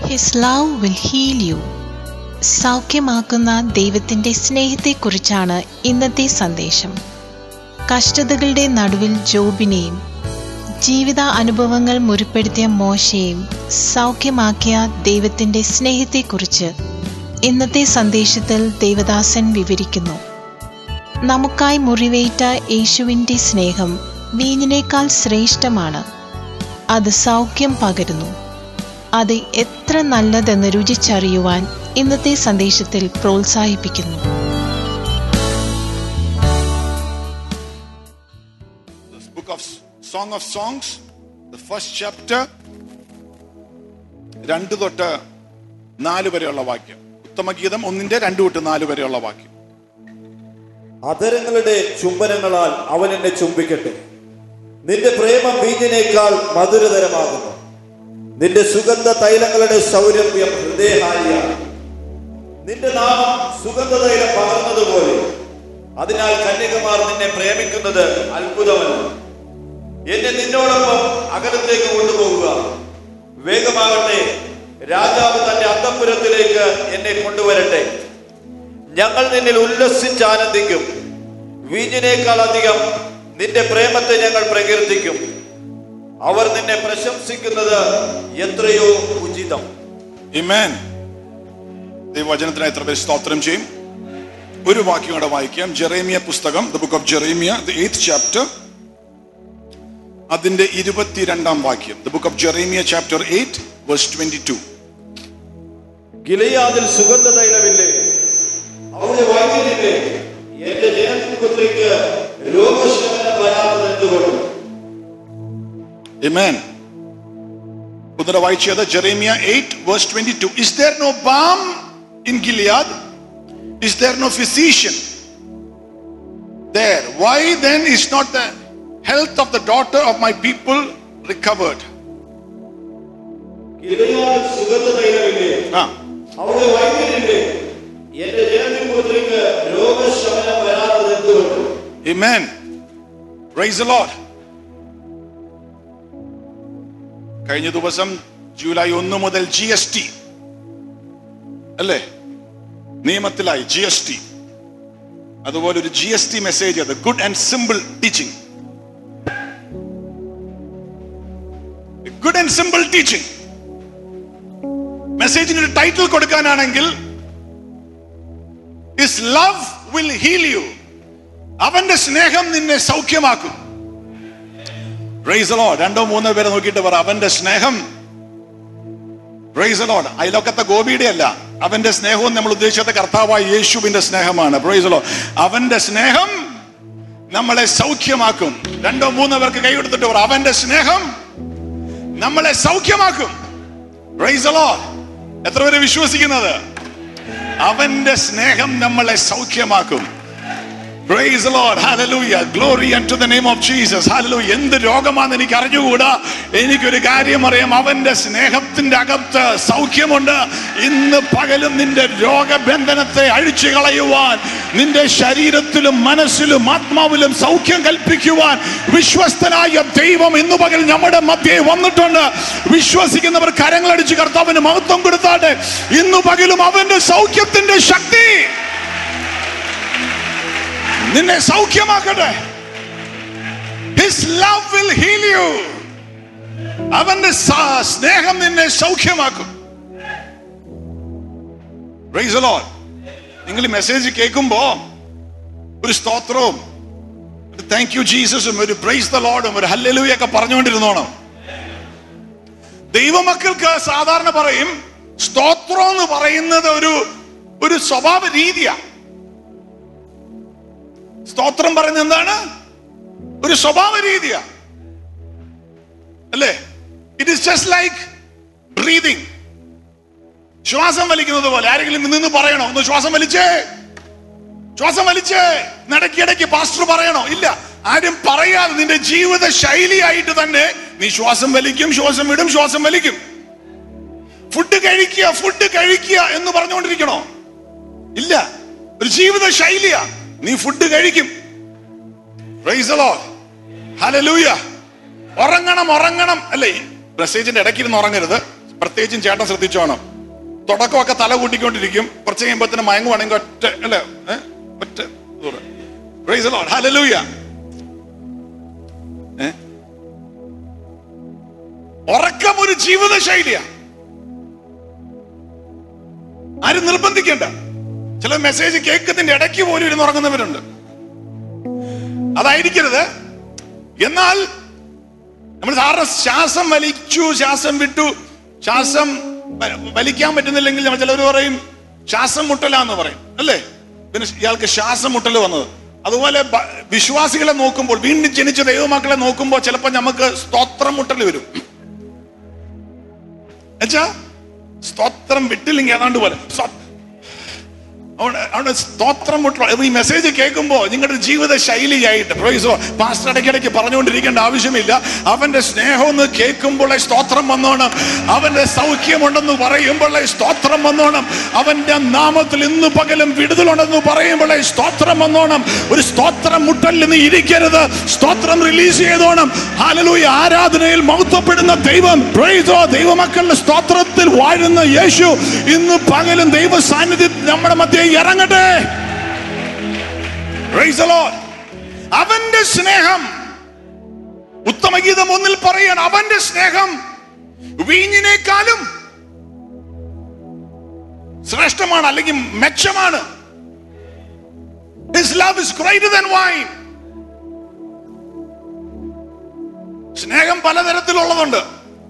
His love will heal you സൗഖ്യമാക്കുന്ന ദൈവത്തിൻ്റെ സ്നേഹത്തെക്കുറിച്ചാണ് ഇന്നത്തെ സന്ദേശം കഷ്ടതകളുടെ നടുവിൽ ജോബിനെയും ജീവിത അനുഭവങ്ങൾ മുറിപ്പെടുത്തിയ മോശയെയും സൗഖ്യമാക്കിയ ദൈവത്തിൻ്റെ സ്നേഹത്തെക്കുറിച്ച് ഇന്നത്തെ സന്ദേശത്തിൽ ദേവദാസൻ വിവരിക്കുന്നു നമുക്കായി മുറിവേറ്റ യേശുവിൻ്റെ സ്നേഹം വീഞ്ഞിനേക്കാൾ ശ്രേഷ്ഠമാണ് അത് സൗഖ്യം പകരുന്നു അത് എത്ര നല്ലതെന്ന് രുചിച്ചറിയുവാൻ ഇന്നത്തെ സന്ദേശത്തിൽ പ്രോത്സാഹിപ്പിക്കുന്നു This book of Song of Songs, the first chapter, രണ്ട് തൊട്ട് നാല് വരെയുള്ള വാക്യം ഉത്തമഗീതം ഒന്നിന്റെ രണ്ട് തൊട്ട് നാല് വരെയുള്ള വാക്യം അധരങ്ങളുടെ ചുംബനങ്ങളാൽ അവൻ എന്നെ ചുംബിക്കട്ടെ നിന്റെ പ്രേമം വീഞ്ഞിനേക്കാൾ മധുരതരമാകുന്നു നിന്റെ സുഗന്ധ തൈലങ്ങളുടെ സൗരഭ്യം ഹൃദയഹാരിയാണ് നിന്റെ നാമം സുഗന്ധ തൈലം പകർന്നതുപോലെ അതിനാൽ കന്യകമാർ നിന്നെ പ്രേമിക്കുന്നത് അത്ഭുതമല്ല എന്നെ നിന്നോടൊപ്പം അകലത്തേക്ക് കൊണ്ടുപോകുക വേഗമാകട്ടെ രാജാവ് തന്റെ അന്തപുരത്തിലേക്ക് എന്നെ കൊണ്ടുവരട്ടെ ഞങ്ങൾ നിന്നിൽ ഉല്ലസിച്ച് ആനന്ദിക്കും വീഞ്ഞിനേക്കാൾ അധികം നിന്റെ പ്രേമത്തെ ഞങ്ങൾ പ്രകീർത്തിക്കും അവർ നിന്നെ പ്രശംസിക്കുന്നത് എത്രയോ ഉചിതം ഇമേൻ ദൈവവചനത്തിന് എത്ര പേര് സ്തോത്രം ചെയ്യും ഒരു വാക്യം കൂടെ വായിക്കാം ജെറേമിയ പുസ്തകം the book of Jeremiah the eighth chapter അതിന്റെ ഇരുപത്തിരണ്ടാം വാക്യം the book of Jeremiah chapter eight verse twenty two ഗിലയാദിൽ സുഗന്ധ തൈലമില്ലേ അവിടെ വൈദ്യുതില്ലേ എന്റെ ജനപുത്രിക്ക് രോഗശമനം വരാത്തത് എന്തുകൊണ്ട് Amen. ഒന്നുകൂടെ വായിച്ചത് Jeremiah 8 verse 22 Is there no balm in Gilead? Is there no physician there? Why then is not the health of the daughter of my people recovered? ഗിലയാദിൽ സുഗന്ധ തൈലമില്ലേ ആ അവിടെ വൈദ്യുതില്ലേ എന്റെ ജനപുത്രിക്ക് രോഗശമനം വരാത്തത് എന്തുകൊണ്ട് Amen. Praise the Lord. കഴിഞ്ഞ ദിവസം ജൂലൈ ഒന്ന് മുതൽ ജി എസ് ടി അല്ലേ നിയമത്തിലായി ജി എസ് ടി അതുപോലെ ഒരു ജി എസ് ടി മെസ്സേജ് അത് good and simple teaching good and simple teaching മെസ്സേജിന് ഒരു ടൈറ്റിൽ കൊടുക്കാനാണെങ്കിൽ his love will heal you അവന്റെ സ്നേഹം നിന്നെ സൗഖ്യമാക്കും Praise the Lord. രണ്ടോ മൂന്നോ പേരെ നോക്കിയിട്ട് പറ അവന്റെ സ്നേഹം പ്രൈസ് ലോഡ് അയലൊക്കത്തെ ഗോപിയുടെ അല്ല അവന്റെ സ്നേഹവും നമ്മൾ ഉദ്ദേശിച്ചത് കർത്താവായ യേശുവിന്റെ സ്നേഹമാണ് പ്രൈസ് ലോ അവന്റെ സ്നേഹം നമ്മളെ സൗഖ്യമാക്കും രണ്ടോ മൂന്നോ പേർക്ക് കൈ കൊടുത്തിട്ട് പറ അവന്റെ സ്നേഹം നമ്മളെ സൗഖ്യമാക്കും പ്രൈസ് ലോഡ് എത്ര പേര് വിശ്വസിക്കുന്നത് അവന്റെ സ്നേഹം നമ്മളെ സൗഖ്യമാക്കും Praise the Lord. Hallelujah. Glory unto the name of Jesus. Hallelujah. എന്ത് രോഗമാണെന്ന് എനിക്ക് അറിഞ്ഞുകൂടാ എനിക്കൊരു കാര്യം അറിയാം അവന്റെ സ്നേഹത്തിന്റെ അകത്ത് സൗഖ്യമുണ്ട് ഇന്ന് പകലും നിന്റെ രോഗബന്ധനത്തെ അഴിച്ചു കളയുവാൻ നിന്റെ ശരീരത്തിലും മനസ്സിലും ആത്മാവിലും സൗഖ്യം കൽപ്പിക്കുവാൻ വിശ്വസ്തനായ ദൈവം ഇന്ന് പകൽ നമ്മുടെ മധ്യേ വന്നിട്ടുണ്ട് വിശ്വസിക്കുന്നവർ കരങ്ങളടിച്ച് കർത്താവിന് മഹത്വം കൊടുത്താട്ടെ ഇന്ന് പകലും അവന്റെ സൗഖ്യത്തിന്റെ ശക്തി നിന്നെ സൗഖ്യമാക്കട്ടെ his love will heal you അവന്റെ സ- സ്നേഹം നിന്നെ സൗഖ്യമാക്കും Praise the Lord. നിങ്ങൾ ഈ മെസ്സേജ് കേൾക്കുമ്പോ ഒരു സ്തോത്രവും ഒരു താങ്ക് യു ജീസസും ഒരു പ്രൈസ് ദ ലോഡും ഒരു ഹല്ലലുയൊക്കെ പറഞ്ഞുകൊണ്ടിരുന്നോണം ദൈവമക്കൾക്ക് സാധാരണ പറയും സ്തോത്രം എന്ന് പറയുന്നത് ഒരു ഒരു സ്വഭാവ രീതിയാണ് സ്തോത്രം പറയുന്നത് എന്താണ് ഒരു സ്വഭാവ രീതിയാ അല്ലേ it is just like breathing ശ്വാസം വലിക്കുന്നത് പോലെ ആരെങ്കിലും നിന്ന് പറയണോ ഒന്ന് ശ്വാസം വലിച്ചേ ശ്വാസം വലിച്ചേ ഇടയ്ക്ക് ഇടയ്ക്ക് പാസ്റ്റർ പറയണോ ഇല്ല ആരും പറയാതെ നിന്റെ ജീവിത ശൈലിയായിട്ട് തന്നെ നീ ശ്വാസം വലിക്കും ശ്വാസം വിടും ശ്വാസം വലിക്കും ഫുഡ് കഴിക്കുക ഫുഡ് കഴിക്കുക എന്ന് പറഞ്ഞുകൊണ്ടിരിക്കണോ ഇല്ല ഒരു ജീവിത ശൈലിയാ നീ ഫുഡ് കഴിക്കും Praise the Lord. Hallelujah. ഉറങ്ങണം ഉറങ്ങണം അല്ലേ മെസ്സേജിന്റെ ഇടയ്ക്ക് ഇരുന്ന് ഉറങ്ങരുത് പ്രത്യേകിച്ചും ചേട്ടൻ ശ്രദ്ധിച്ചോണം തുടക്കമൊക്കെ തല കൂട്ടിക്കൊണ്ടിരിക്കും കുറച്ച് കഴിയുമ്പോഴത്തേന് മയങ്ങുവാണെങ്കിൽ ഒറ്റ അല്ലേ ഏ? ഒറ്റ ദൂരം. Praise the Lord. Hallelujah. ഏ? ഉറക്കം ഒരു ജീവിത ശൈലിയാ ആരും നിർബന്ധിക്കണ്ട ചില മെസ്സേജ് കേൾക്കുന്നതിന്റെ ഇടയ്ക്ക് പോലും ഇരുന്ന് ഉറങ്ങുന്നവരുണ്ട് അതായിരിക്കരുത് എന്നാൽ നമ്മൾ സാറിന് ശ്വാസം വലിച്ചു ശ്വാസം വിട്ടു ശ്വാസം വ- വലിക്കാൻ പറ്റുന്നില്ലെങ്കിൽ നമ്മൾ ചിലർ പറയും ശ്വാസം മുട്ടലാന്ന് പറയും അല്ലേ പിന്നെ ഇയാൾക്ക് ശ്വാസം മുട്ടൽ വന്നത് അതുപോലെ ബ- വിശ്വാസികളെ നോക്കുമ്പോൾ വീണ്ടും ജനിച്ച ദൈവമക്കളെ നോക്കുമ്പോൾ ചിലപ്പോൾ നമുക്ക് സ്തോത്രം മുട്ടൽ വരും എന്നുവെച്ചാ സ്തോത്രം വിട്ടില്ലെങ്കിൽ ഏതാണ്ട് പോലെ സ്വ- അവിടെ അവിടെ സ്തോത്രം മുട്ട ഈ മെസ്സേജ് കേൾക്കുമ്പോൾ നിങ്ങളുടെ ജീവിത ശൈലിയായിട്ട് പ്രൊയ്സോ പാസ്റ്റർ ഇടയ്ക്കിടയ്ക്ക് പറഞ്ഞുകൊണ്ടിരിക്കേണ്ട ആവശ്യമില്ല അവന്റെ സ്നേഹം എന്ന് കേൾക്കുമ്പോൾ സ്തോത്രം വന്നോണം അവന്റെ സൗഖ്യമുണ്ടെന്ന് പറയുമ്പോൾ സ്തോത്രം വന്നോണം അവന്റെ നാമത്തിൽ ഇന്ന് പകലും വിടുതലുണ്ടെന്ന് പറയുമ്പോൾ സ്തോത്രം വന്നോണം ഒരു സ്തോത്രം മുട്ടലിൽ നിന്ന് ഇരിക്കരുത് സ്തോത്രം റിലീസ് ചെയ്തോണം ഹാലലൂയ ആരാധനയിൽ മഹത്വപ്പെടുന്ന ദൈവം പ്രൈസോ ദൈവമക്കളുടെ സ്തോത്രത്തിൽ വാഴുന്ന യേശു ഇന്ന് പകലും ദൈവ സാന്നിധ്യം നമ്മുടെ മധ്യേ ഇറങ്ങട്ടെ Praise the Lord. അവന്റെ സ്നേഹം ഉത്തമഗീതം ഒന്നിൽ പറയാണ് അവന്റെ സ്നേഹം വീഞ്ഞിനേക്കാളും ശ്രേഷ്ഠമാണ് അല്ലെങ്കിൽ മെച്ചമാണ് His love is greater than wine. സ്നേഹം പലതരത്തിലുള്ളതുണ്ട്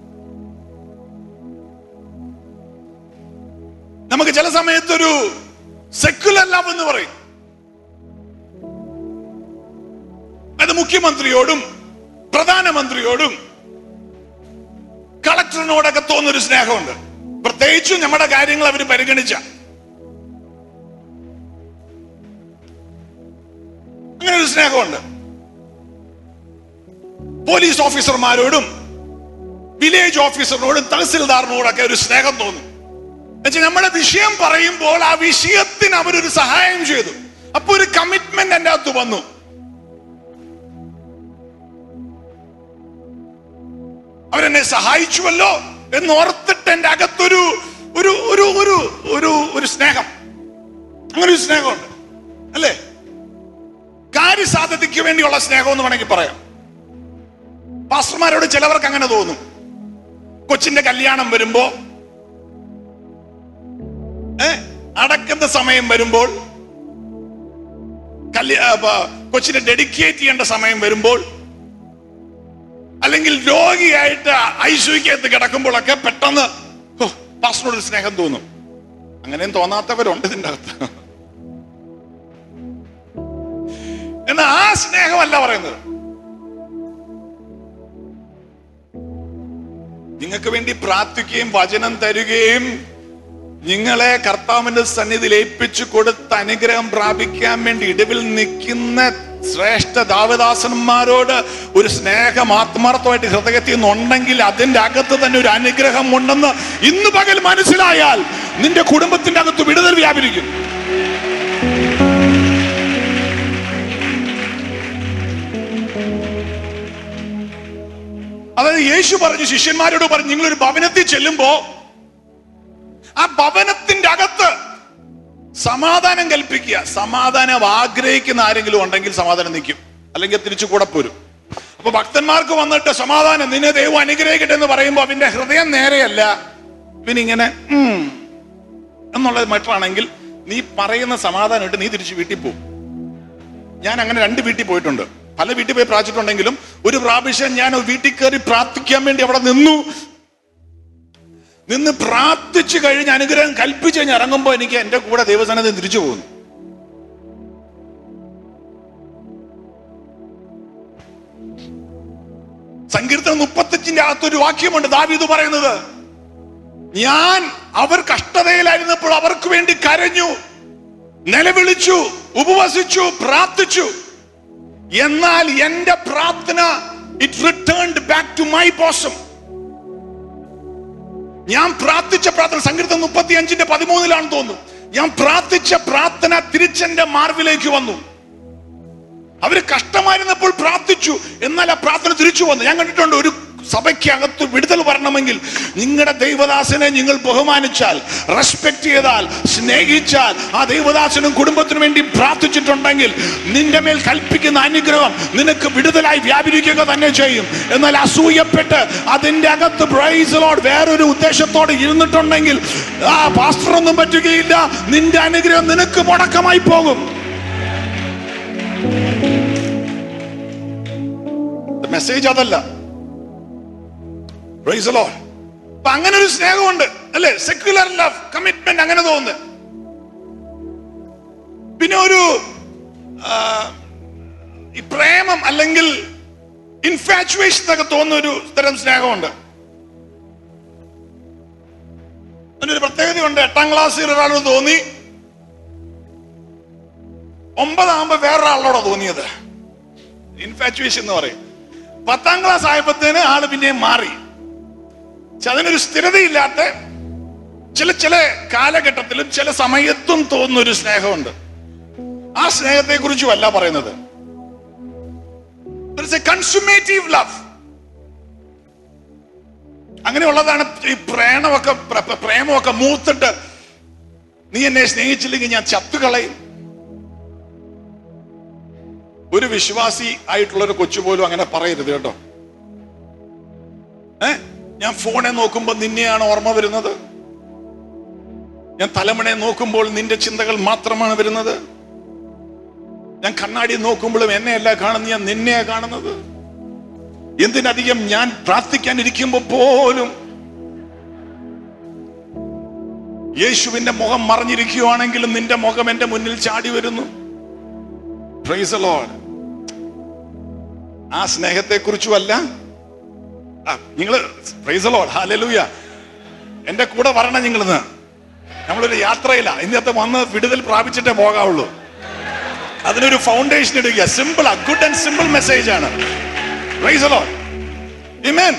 നമുക്ക് ചില സമയത്തൊരു സെക്കുലർ ലവ് എന്ന് പറയും അത് മുഖ്യമന്ത്രിയോടും പ്രധാനമന്ത്രിയോടും കളക്ടറിനോടൊക്കെ തോന്നുന്നൊരു സ്നേഹമുണ്ട് പ്രത്യേകിച്ചും നമ്മുടെ കാര്യങ്ങൾ അവർ പരിഗണിച്ച അങ്ങനെ ഒരു സ്നേഹമുണ്ട് പോലീസ് ഓഫീസർമാരോടും വില്ലേജ് ഓഫീസറിനോടും തഹസിൽദാറിനോടൊക്കെ ഒരു സ്നേഹം തോന്നും എന്നുവെച്ചാൽ നമ്മുടെ വിഷയം പറയുമ്പോൾ ആ വിഷയത്തിന് അവരൊരു സഹായം ചെയ്തു അപ്പൊ ഒരു കമ്മിറ്റ്മെന്റ് എൻ്റെ അകത്ത് വന്നു അവരെന്നെ സഹായിച്ചുവല്ലോ എന്ന് ഓർത്തിട്ട് എൻ്റെ അകത്തൊരു ഒരു ഒരു ഒരു ഒരു ഒരു സ്നേഹം അങ്ങനെ ഒരു സ്നേഹമുണ്ട് അല്ലേ കാര്യസാധ്യതയ്ക്ക് വേണ്ടിയുള്ള സ്നേഹം എന്ന് വേണമെങ്കിൽ പറയാം പാസ്റ്റർമാരോട് ചിലവർക്ക് അങ്ങനെ തോന്നും കൊച്ചിന്റെ കല്യാണം വരുമ്പോ ഏ അടക്കുന്ന സമയം വരുമ്പോൾ കല്യ- ആ, പ- കൊച്ചിനെ ഡെഡിക്കേറ്റ് ചെയ്യേണ്ട സമയം വരുമ്പോൾ അല്ലെങ്കിൽ രോഗിയായിട്ട് ഐശ്വര്യത്ത് കിടക്കുമ്പോഴൊക്കെ പെട്ടെന്ന് "ഹോ, പാസ്റ്ററിനോട് ഒരു സ്നേഹം തോന്നും അങ്ങനെയും തോന്നാത്തവരുണ്ട് ഇതിന്റെ അകത്ത് എന്നാൽ ആ സ്നേഹമല്ല പറയുന്നത് നിങ്ങൾക്ക് വേണ്ടി പ്രാർത്ഥിക്കുകയും വചനം തരികയും നിങ്ങളെ കർത്താവിന്റെ സന്നിധിയിൽ ഏൽപ്പിച്ചു കൊടുത്ത് അനുഗ്രഹം പ്രാപിക്കാൻ വേണ്ടി ഇടവിൽ നിൽക്കുന്ന ശ്രേഷ്ഠ ദാവദാസന്മാരോട് ഒരു സ്നേഹം ആത്മാർത്ഥമായിട്ട് ഹൃദയത്തിൽ നിന്നുണ്ടെങ്കിൽ അതിന്റെ അകത്ത് തന്നെ ഒരു അനുഗ്രഹം ഉണ്ടെന്ന് ഇന്ന് പകൽ മനസ്സിലായാൽ നിന്റെ കുടുംബത്തിന്റെ അകത്ത് വിടുതൽ വ്യാപരിക്കും അതായത് യേശു പറഞ്ഞു ശിഷ്യന്മാരോട് പറഞ്ഞു നിങ്ങളൊരു ഭവനത്തിൽ ചെല്ലുമ്പോ ആ ഭവനത്തിന്റെ അകത്ത് സമാധാനം കൽപ്പിക്കുക സമാധാനം ആഗ്രഹിക്കുന്ന ആരെങ്കിലും ഉണ്ടെങ്കിൽ സമാധാനം നിൽക്കും അല്ലെങ്കിൽ തിരിച്ചു കൂടെ പോരും അപ്പൊ ഭക്തന്മാർക്ക് വന്നിട്ട് സമാധാനം നിന്നെ ദൈവം അനുഗ്രഹിക്കട്ടെ എന്ന് പറയുമ്പോൾ അവന്റെ ഹൃദയം നേരെയല്ല ഇവനിങ്ങനെ ഉം എന്നുള്ളത് മറ്റാണെങ്കിൽ നീ പറയുന്ന സമാധാനം ഇട്ട് നീ തിരിച്ച് വീട്ടിൽ പോകും ഞാൻ അങ്ങനെ രണ്ട് വീട്ടിൽ പോയിട്ടുണ്ട് പല വീട്ടിൽ പോയി പ്രാർത്ഥിച്ചിട്ടുണ്ടെങ്കിലും ഒരു പ്രാവശ്യം ഞാൻ വീട്ടിൽ കയറി പ്രാർത്ഥിക്കാൻ വേണ്ടി അവിടെ നിന്നു നിന്ന് പ്രാർത്ഥിച്ചു കഴിഞ്ഞ് അനുഗ്രഹം കൽപ്പിച്ച് കഴിഞ്ഞ് ഇറങ്ങുമ്പോൾ എനിക്ക് എന്റെ കൂടെ ദൈവസനത്തിൽ തിരിച്ചു പോകുന്നു സങ്കീർത്തനം മുപ്പത്തഞ്ചിന്റെ അകത്തൊരു വാക്യമുണ്ട് ദാവീദ് പറയുന്നത് ഞാൻ അവർ കഷ്ടതയിലായിരുന്നപ്പോൾ അവർക്ക് വേണ്ടി കരഞ്ഞു നിലവിളിച്ചു ഉപവസിച്ചു പ്രാർത്ഥിച്ചു എന്നാൽ എന്റെ പ്രാർത്ഥന it returned back to my bosom ഞാൻ പ്രാർത്ഥിച്ച പ്രാർത്ഥന സങ്കീർത്തനം മുപ്പത്തി അഞ്ചിന്റെ പതിമൂന്നിലാണ് തോന്നുന്നു ഞാൻ പ്രാർത്ഥിച്ച പ്രാർത്ഥന തിരിച്ചെന്റെ മാർവിലേക്ക് വന്നു അവര് കഷ്ടമായിരുന്നപ്പോൾ പ്രാർത്ഥിച്ചു എന്നാൽ ആ പ്രാർത്ഥന തിരിച്ചു വന്നു ഞാൻ കണ്ടിട്ടുണ്ട് ഒരു സഭയ്ക്കകത്ത് വിടുതൽ വരണമെങ്കിൽ നിങ്ങളുടെ ദൈവദാസനെ നിങ്ങൾ ബഹുമാനിച്ചാൽ റെസ്പെക്ട് ചെയ്താൽ സ്നേഹിച്ചാൽ ആ ദൈവദാസനും കുടുംബത്തിനും വേണ്ടി പ്രാർത്ഥിച്ചിട്ടുണ്ടെങ്കിൽ നിന്റെ മേൽ കൽപ്പിക്കുന്ന അനുഗ്രഹം നിനക്ക് വിടുതലായി വ്യാപരിക്കുക തന്നെ ചെയ്യും എന്നാൽ അസൂയപ്പെട്ട് അതിന്റെ അകത്ത് പ്രൈസലോട് വേറൊരു ഉദ്ദേശത്തോടെ ഇരുന്നിട്ടുണ്ടെങ്കിൽ ആ പാസ്റ്ററൊന്നും പറ്റുകയില്ല നിന്റെ അനുഗ്രഹം നിനക്ക് മുടക്കമായി പോകും മെസ്സേജ് അതല്ല Praise the Lord. അപ്പൊ അങ്ങനെ ഒരു സ്നേഹമുണ്ട് അല്ലെ സെക്യുലർ ലവ് കമ്മിറ്റ്മെന്റ് അങ്ങനെ തോന്നുന്നു പിന്നെ ഒരു ആ, ഈ പ്രേമം അല്ലെങ്കിൽ ഇൻഫാച്ചുവേഷൻ എന്നൊക്കെ തോന്നുന്ന ഒരു തരം സ്നേഹമുണ്ട് അതിനൊരു പ്രത്യേകതയുണ്ട് എട്ടാം ക്ലാസ്സിൽ ഒരാളോട് തോന്നി ഒമ്പതാകുമ്പോ വേറൊരാളോടാ തോന്നിയത് ഇൻഫാച്ചുവേഷൻ എന്ന് പറയും പത്താം ക്ലാസ് ആയപ്പോഴത്തേന് ആള് പിന്നെയും മാറി പക്ഷെ അതിനൊരു സ്ഥിരതയില്ലാത്ത ചില ചില കാലഘട്ടത്തിലും ചില സമയത്തും തോന്നുന്ന ഒരു സ്നേഹമുണ്ട് ആ സ്നേഹത്തെ കുറിച്ചും അല്ല പറയുന്നത് കൺസുമേറ്റീവ് ലവ് അങ്ങനെയുള്ളതാണ് ഈ പ്രേമമൊക്കെ പ്ര- പ്ര- പ്രേമമൊക്കെ മൂത്തിട്ട് നീ എന്നെ സ്നേഹിച്ചില്ലെങ്കിൽ ഞാൻ ചത്തുകളയും ഒരു വിശ്വാസി ആയിട്ടുള്ള ഒരു കൊച്ചു പോലും അങ്ങനെ പറയരുത് കേട്ടോ ഏ ഞാൻ ഫോണെ നോക്കുമ്പോൾ നിന്നെയാണ് ഓർമ്മ വരുന്നത് ഞാൻ തലമുണയെ നോക്കുമ്പോൾ നിന്റെ ചിന്തകൾ മാത്രമാണ് വരുന്നത് ഞാൻ കണ്ണാടി നോക്കുമ്പോഴും എന്നെയല്ല കാണുന്നത് ഞാൻ നിന്നെയാ കാണുന്നത് എന്തിനധികം ഞാൻ പ്രാർത്ഥിക്കാൻ ഇരിക്കുമ്പോൾ പോലും യേശുവിന്റെ മുഖം മറഞ്ഞിരിക്കുകയാണെങ്കിലും നിന്റെ മുഖം എന്റെ മുന്നിൽ ചാടി വരുന്നു Praise the Lord. ആ സ്നേഹത്തെ കുറിച്ചുമല്ല നിങ്ങൾ പ്രൈസ് ലോഡ് ഹാലലൂയ എന്റെ കൂടെ വരണം നിങ്ങൾ ഇന്ന് നമ്മളൊരു യാത്രയില്ല ഇന്നത്തെ വന്ന് വിടുതൽ പ്രാപിച്ചിട്ടേ പോകാവുള്ളൂ അതിനൊരു ഫൗണ്ടേഷൻ ഇടുക സിമ്പിൾ ആ ഗുഡ് ആൻഡ് സിമ്പിൾ മെസ്സേജ് ആണ് പ്രൈസ് ലോഡ് Amen.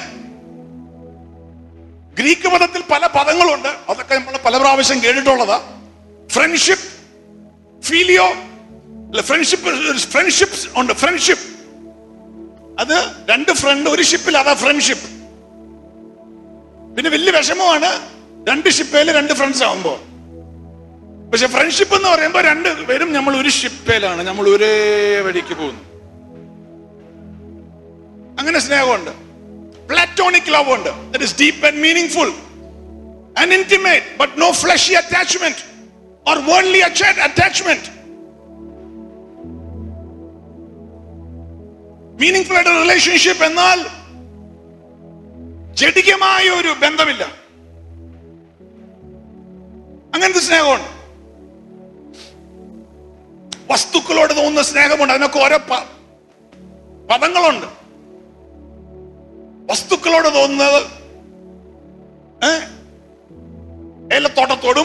ഗ്രീക്ക് പദത്തിൽ പല പദങ്ങളുണ്ട് അതൊക്കെ നമ്മൾ പല പ്രാവശ്യം കേട്ടിട്ടുള്ളതാ ഫ്രണ്ട്ഷിപ്പ് ഫീലിയോ അല്ല ഫ്രണ്ട്ഷിപ്പ് ഫ്രണ്ട്ഷിപ്സ് ഉണ്ട് ഫ്രണ്ട്ഷിപ്പ് അത് രണ്ട് ഫ്രണ്ട് ഒരു ഷിപ്പിൽ അതാ ഫ്രണ്ട്ഷിപ്പ് പിന്നെ വലിയ വിഷമമാണ് രണ്ട് ഷിപ്പേല് രണ്ട് ഫ്രണ്ട്സ് ആവുമ്പോ പക്ഷെ ഫ്രണ്ട്ഷിപ്പ് എന്ന് പറയുമ്പോൾ രണ്ട് പേരും നമ്മൾ ഒരു ഷിപ്പേലാണ് നമ്മൾ ഒരേ വഴിക്ക് പോകുന്നു അങ്ങനെ സ്നേഹമുണ്ട് പ്ലാറ്റോണിക് ലവ് ഉണ്ട് that is deep and meaning and intimate but no fleshy attachment or worldly attachment meaningful ആയിട്ട് റിലേഷൻഷിപ്പ് എന്നാൽ ജഡികമായ ഒരു ബന്ധമില്ല അങ്ങനത്തെ സ്നേഹമുണ്ട് വസ്തുക്കളോട് തോന്നുന്ന സ്നേഹമുണ്ട് അതിനൊക്കെ ഓരോ പ- പദങ്ങളുണ്ട് വസ്തുക്കളോട് തോന്നുന്നത് ഏ? ഏലത്തോട്ടത്തോടും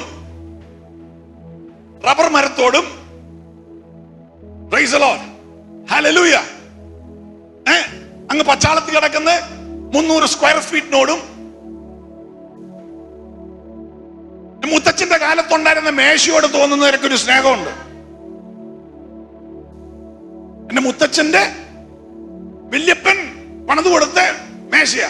റബ്ബർ മരത്തോടും Praise the Lord. Hallelujah. ഏ അങ്ങ് പച്ചാളത്തിൽ കിടക്കുന്ന മുന്നൂറ് സ്ക്വയർ ഫീറ്റിനോടും മുത്തച്ഛന്റെ കാലത്തുണ്ടായിരുന്ന മേശയോട് തോന്നുന്നവരൊക്കെ ഒരു സ്നേഹമുണ്ട് എന്റെ മുത്തച്ഛന്റെ വല്യപ്പൻ പണിത് കൊടുത്ത മേശയാ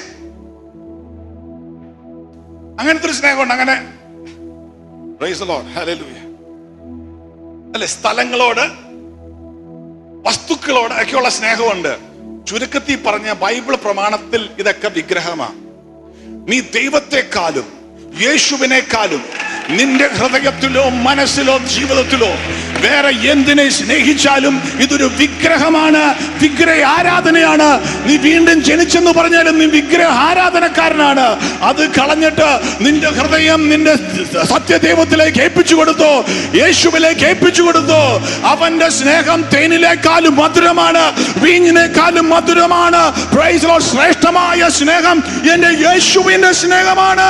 അങ്ങനത്തെ ഒരു സ്നേഹമുണ്ട് അങ്ങനെ Praise the Lord. Hallelujah. അല്ലെ സ്ഥലങ്ങളോട് വസ്തുക്കളോട് ഒക്കെയുള്ള സ്നേഹമുണ്ട് ചുരുക്കത്തിൽ പറഞ്ഞ ബൈബിൾ പ്രമാണത്തിൽ ഇതൊക്കെ വിഗ്രഹമാണ് നീ ദൈവത്തെക്കാളും യേശുവിനേക്കാളും നിന്റെ ഹൃദയത്തിലോ മനസ്സിലോ ജീവിതത്തിലോ വേറെ എന്തിനെ സ്നേഹിച്ചാലും ഇതൊരു വിഗ്രഹമാണ് വിഗ്രഹ ആരാധനയാണ് നീ വീണ്ടും ജനിച്ചെന്ന് പറഞ്ഞാലും നീ വിഗ്രഹ ആരാധനക്കാരനാണ് അത് കളഞ്ഞിട്ട് നിന്റെ ഹൃദയം നിന്റെ സത്യദൈവത്തിലേക്ക് ഏൽപ്പിച്ചു കൊടുത്തു യേശുവിലേക്ക് ഏൽപ്പിച്ചു കൊടുത്തു അവന്റെ സ്നേഹം തേനിലേക്കാളും മധുരമാണ് വീഞ്ഞിനേക്കാളും മധുരമാണ് Praise the Lord. ശ്രേഷ്ഠമായ സ്നേഹം എന്റെ യേശുവിന്റെ സ്നേഹമാണ്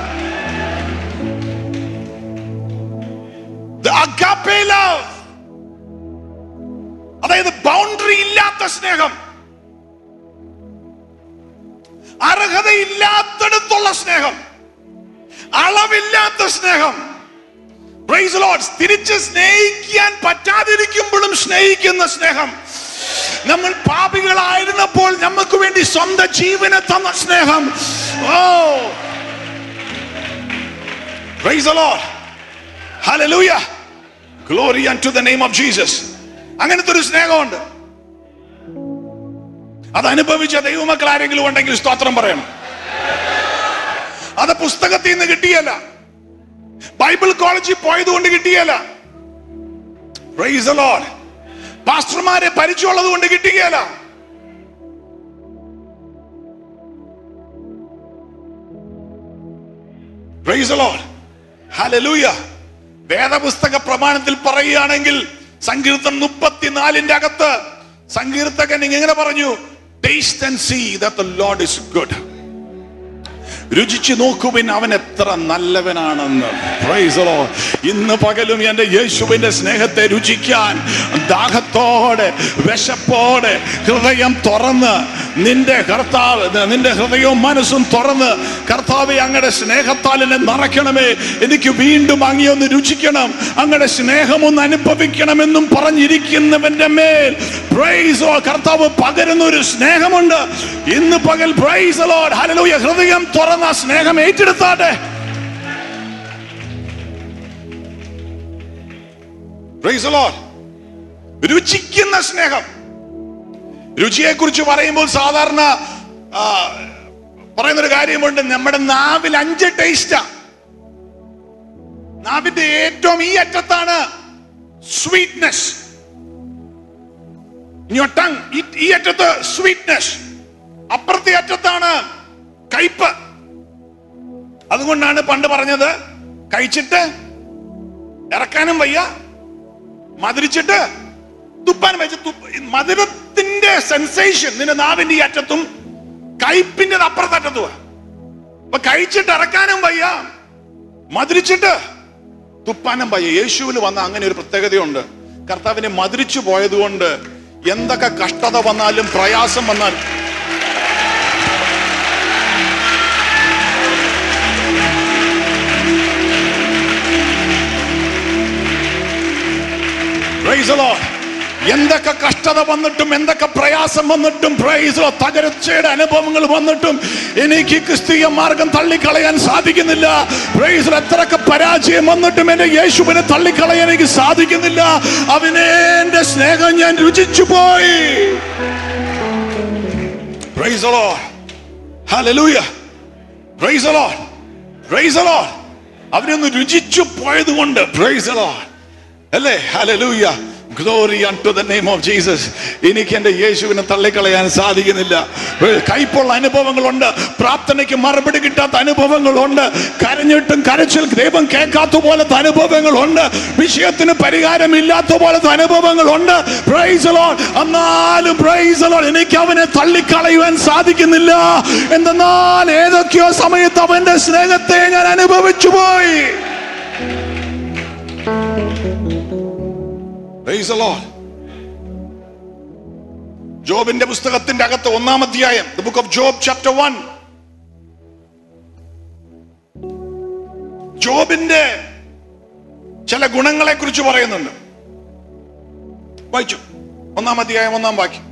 The agape love. അതായത് ബൗണ്ടറി ഇല്ലാത്ത സ്നേഹം അർഹതയില്ലാത്തടത്തുള്ള സ്നേഹം അളവില്ലാത്ത സ്നേഹം Praise the Lord. തിരിച്ച് സ്നേഹിക്കാൻ പറ്റാതിരിക്കുമ്പോഴും സ്നേഹിക്കുന്ന സ്നേഹം നമ്മൾ പാപികളായിരുന്നപ്പോൾ നമുക്ക് വേണ്ടി സ്വന്തം ജീവനെ തന്ന സ്നേഹം ഓ Praise the Lord. Hallelujah. Glory unto the name of Jesus. അങ്ങനത്തെ ഒരു സ്നേഹമുണ്ട് അത് അനുഭവിച്ച ദൈവമക്കൾ ആരെങ്കിലും ഉണ്ടെങ്കിൽ സ്തോത്രം പറയണം അത് പുസ്തകത്തിൽ നിന്ന് കിട്ടിയല്ല ബൈബിൾ കോളേജിൽ പോയത് കൊണ്ട് കിട്ടിയല്ല Praise the Lord. പാസ്റ്റർമാരെ പരിചയമുള്ളത് കൊണ്ട് കിട്ടുകയല്ല Praise the Lord. Hallelujah. വേദപുസ്തക പ്രമാണത്തിൽ പറയുകയാണെങ്കിൽ സങ്കീർത്തനം മുപ്പത്തിനാലിന്റെ അകത്ത് സങ്കീർത്തകൻ ഇങ്ങനെ പറഞ്ഞു taste and see that the Lord is good രുചിച്ചു നോക്കുവിൻ അവൻ എത്ര നല്ലവനാണെന്ന് Praise the Lord. ഇന്ന് പകലും എന്റെ യേശുവിന്റെ സ്നേഹത്തെ രുചിക്കാൻ ദാഹത്തോടെ വിശപ്പോടെ ഹൃദയം തുറന്ന് നിന്റെ കർത്താവ് നിന്റെ ഹൃദയവും മനസ്സും തുറന്ന് കർത്താവെ അങ്ങയുടെ സ്നേഹത്താൽ എന്നെ നിറയ്ക്കണമേ എനിക്ക് വീണ്ടും അങ്ങയൊന്ന് രുചിക്കണം അങ്ങയുടെ സ്നേഹം ഒന്ന് അനുഭവിക്കണമെന്നും പറഞ്ഞിരിക്കുന്നവന്റെ മേൽ പ്രൈസ് കർത്താവ് പകരുന്ന ഒരു സ്നേഹമുണ്ട് ഇന്ന് പകൽ പ്രൈസ് ലോഡ് ഹല്ലേലൂയ ഹൃദയം തുറന്ന ആ സ്നേഹം ഏറ്റെടുത്താട്ടെ പ്രൈസ് ലോഡ് രുചിക്കുന്ന സ്നേഹം രുചിയെ കുറിച്ച് പറയുമ്പോൾ സാധാരണ ആ, പറയുന്നൊരു കാര്യമുണ്ട് നമ്മുടെ നാവിൽ അഞ്ച് ടേസ്റ്റാ നാവിന്റെ ഏറ്റവും ഈ അറ്റത്താണ് സ്വീറ്റ്നെസ് ടങ് ഈ അറ്റത്ത് സ്വീറ്റ്നെസ് അപ്പുറത്തെ അറ്റത്താണ് കയ്പ് അതുകൊണ്ടാണ് പണ്ട് പറഞ്ഞത് കഴിച്ചിട്ട് ഇറക്കാനും വയ്യ മധുരിച്ചിട്ട് തുപ്പാൻ വെച്ച് മധുരത്തിന്റെ സെൻസേഷൻ നിന്റെ നാവിന്റെ ഈ അറ്റത്തും കയ്പിന്റെ അപ്പുറത്തറ്റത്തുവാ അപ്പൊ കഴിച്ചിട്ട് ഇറക്കാനും വയ്യ മധുരിച്ചിട്ട് തുപ്പാനും വയ്യ യേശുവിൽ വന്ന അങ്ങനെ ഒരു പ്രത്യേകതയുണ്ട് കർത്താവിനെ മധുരിച്ചു പോയതുകൊണ്ട് എന്തൊക്കെ കഷ്ടത വന്നാലും പ്രയാസം വന്നാലും Praise the Lord. എന്തൊക്കെ കഷ്ടത വന്നിട്ടും എന്തൊക്കെ പ്രയാസം വന്നിട്ടും പ്രൈസോ തകർച്ചയുടെ അനുഭവങ്ങൾ വന്നിട്ടും എനിക്ക് ക്രിസ്തീയ മാർഗം തള്ളിക്കളയാൻ സാധിക്കുന്നില്ല പ്രൈസിൽ എത്രയൊക്കെ പരാജയം വന്നിട്ടും എന്റെ യേശുവിനെ തള്ളിക്കളയാൻ എനിക്ക് സാധിക്കുന്നില്ല അവനെ എന്റെ സ്നേഹം ഞാൻ രുചിച്ചു പോയി Praise the Lord. Hallelujah. Praise the Lord. Praise the Lord. അവരൊന്ന് രുചിച്ചു പോയത് കൊണ്ട് Praise the Lord. അല്ലേ hallelujah glory to the name of Jesus എനിക്ക് എന്റെ യേശുവിനെ തള്ളിക്കളയാൻ സാധിക്കുന്നില്ല കൈപ്പുള്ള അനുഭവങ്ങളുണ്ട് പ്രാർത്ഥനയ്ക്ക് മറുപടി കിട്ടാത്ത അനുഭവങ്ങളുണ്ട് കരഞ്ഞിട്ടും കരച്ചിൽ ദൈവം കേൾക്കാത്ത പോലത്തെ അനുഭവങ്ങളുണ്ട് വിഷയത്തിന് പരിഹാരമില്ലാത്ത പോലത്തെ അനുഭവങ്ങളുണ്ട് പ്രൈസ് ലോഡ് എന്നാലും പ്രൈസ് ലോഡ് എനിക്ക് അവനെ തള്ളിക്കളയുവാൻ സാധിക്കുന്നില്ല എന്തെന്നാൽ ഏതൊക്കെയോ സമയത്ത് അവന്റെ സ്നേഹത്തെ ഞാൻ അനുഭവിച്ചു പോയി Praise the Lord. ജോബിന്റെ പുസ്തകത്തിന്റെ അകത്ത് ഒന്നാം അധ്യായം the book of Job chapter one ജോബിന്റെ ചില ഗുണങ്ങളെ കുറിച്ച് പറയുന്നുണ്ട് വായിച്ചു ഒന്നാം അധ്യായം ഒന്നാം വാക്യം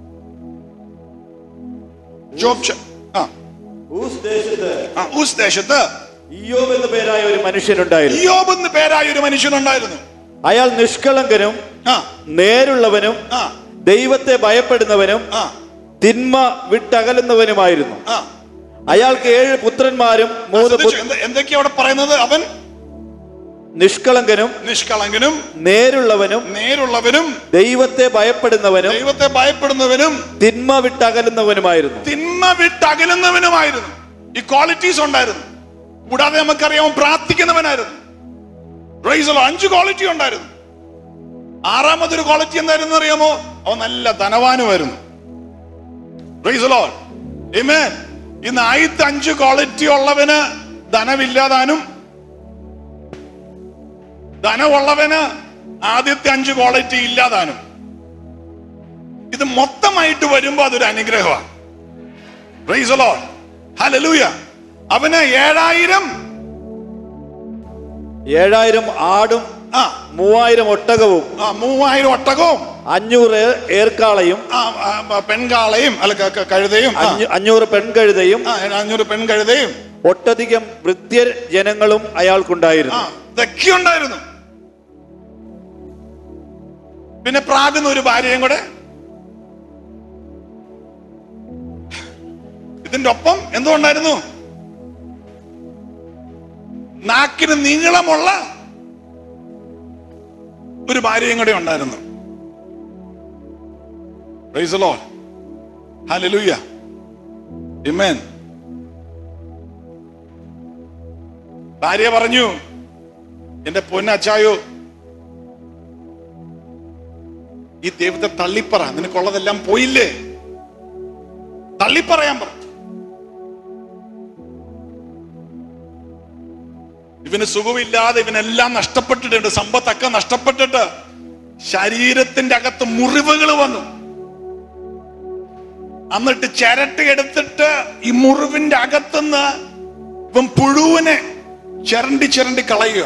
ജോബ് ച- ആ ഊസ് ദേശത്ത് ആ ഊസ് ദേശത്ത് ഇയ്യോബ് എന്ന പേരായ ഒരു മനുഷ്യനുണ്ടായിരുന്നു ഇയോബ് എന്ന് പേരായ ഒരു മനുഷ്യനുണ്ടായിരുന്നു അയാൾ നിഷ്കളങ്കനും ആ നേരുള്ളവനും ആ ദൈവത്തെ ഭയപ്പെടുന്നവനും ആ തിന്മ വിട്ടകലുന്നവനുമായിരുന്നു ആ അയാൾക്ക് ഏഴ് പുത്രന്മാരും മൂന്ന് ശ്രദ്ധിച്ചോ? പു- എന്ത- എന്തൊക്കെയാ അവിടെ പറയുന്നത് അവൻ നിഷ്കളങ്കനും നിഷ്കളങ്കനും നേരുള്ളവനും നേരുള്ളവനും ദൈവത്തെ ഭയപ്പെടുന്നവനും ദൈവത്തെ ഭയപ്പെടുന്നവനും തിന്മ വിട്ടകലുന്നവനുമായിരുന്നു തിന്മ വിട്ടകലുന്നവനുമായിരുന്നു ഈ ക്വാളിറ്റീസ് ഉണ്ടായിരുന്നു കൂടാതെ നമുക്കറിയാം അവൻ പ്രാർത്ഥിക്കുന്നവനായിരുന്നു Praise the Lord. അഞ്ച് ക്വാളിറ്റി ഉണ്ടായിരുന്നു ആറാമതൊരു ക്വാളിറ്റി എന്തായിരുന്നു അറിയാമോ അവൻ നല്ല ധനവാനുമായിരുന്നു Praise the Lord. Amen. ഇന്ന് ആദ്യത്തെ അഞ്ച് ക്വാളിറ്റി ഉള്ളവന് ധനമില്ലാതാനും ധനമുള്ളവന് ആദ്യത്തെ അഞ്ച് ക്വാളിറ്റി ഇല്ലാതാനും ഇത് മൊത്തമായിട്ട് വരുമ്പോ അതൊരു അനുഗ്രഹമാണ് Praise the Lord. Hallelujah. അവന് ഏഴായിരം ഏഴായിരം ആടും ആ മൂവായിരം ഒട്ടകവും ആ മൂവായിരം ഒട്ടകവും അഞ്ഞൂറ് ഏ- ഏർക്കാളയും ആ ആ, ആ, പെൺകാളയും അല്ല ക- ക- കഴുതയും ആ, അഞ്ഞൂ- അഞ്ഞൂറ് പെൺകഴുതയും ആ, അഞ്ഞൂറ് പെൺകഴുതയും ഒട്ടധികം വൃത്യർ ജനങ്ങളും ആ അയാൾക്കുണ്ടായിരുന്നു ഇതൊക്കെ ഉണ്ടായിരുന്നു പിന്നെ പ്രാകുന്ന ഒരു ഭാര്യയും കൂടെ ഇതിന്റെ ഒപ്പം എന്തുകൊണ്ടായിരുന്നു നാക്കിന് നീളമുള്ള ഒരു ഭാര്യയും കൂടെ ഉണ്ടായിരുന്നു Praise the Lord. Hallelujah. Amen. ഭാര്യ പറഞ്ഞു എന്റെ പൊന്നച്ചായോ ഈ ദൈവത്തെ തള്ളിപ്പറ നിനക്കുള്ളതെല്ലാം പോയില്ലേ തള്ളിപ്പറയാൻ പറ ഇവന് സുഖമില്ലാതെ ഇവനെല്ലാം നഷ്ടപ്പെട്ടിട്ടുണ്ട് സമ്പത്തൊക്കെ നഷ്ടപ്പെട്ടിട്ട് ശരീരത്തിന്റെ അകത്ത് മുറിവുകൾ വന്നു എന്നിട്ട് ചിരട്ട എടുത്തിട്ട് ഈ മുറിവിന്റെ അകത്തുനിന്ന് ഇവൻ പുഴുവിനെ ചിരണ്ടി ചിരണ്ടി കളയുക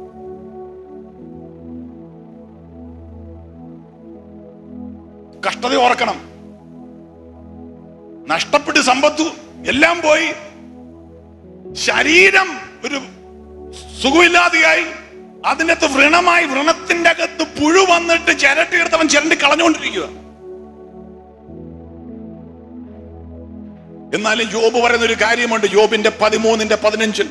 കഷ്ടത ഓർക്കണം നഷ്ടപ്പെട്ട് സമ്പത്തു എല്ലാം പോയി ശരീരം ഒരു സുഖമില്ലാതെയായി അതിനകത്ത് വ്രണമായി വ്രണത്തിന്റെ അകത്ത് പുഴു വന്നിട്ട് ചിരട്ടി എടുത്ത് അവൻ ചിരണ്ടി കളഞ്ഞുകൊണ്ടിരിക്കുക എന്നാലും യോബ് പറയുന്ന ഒരു കാര്യമുണ്ട് യോബിന്റെ പതിമൂന്നിന്റെ പതിനഞ്ചിൽ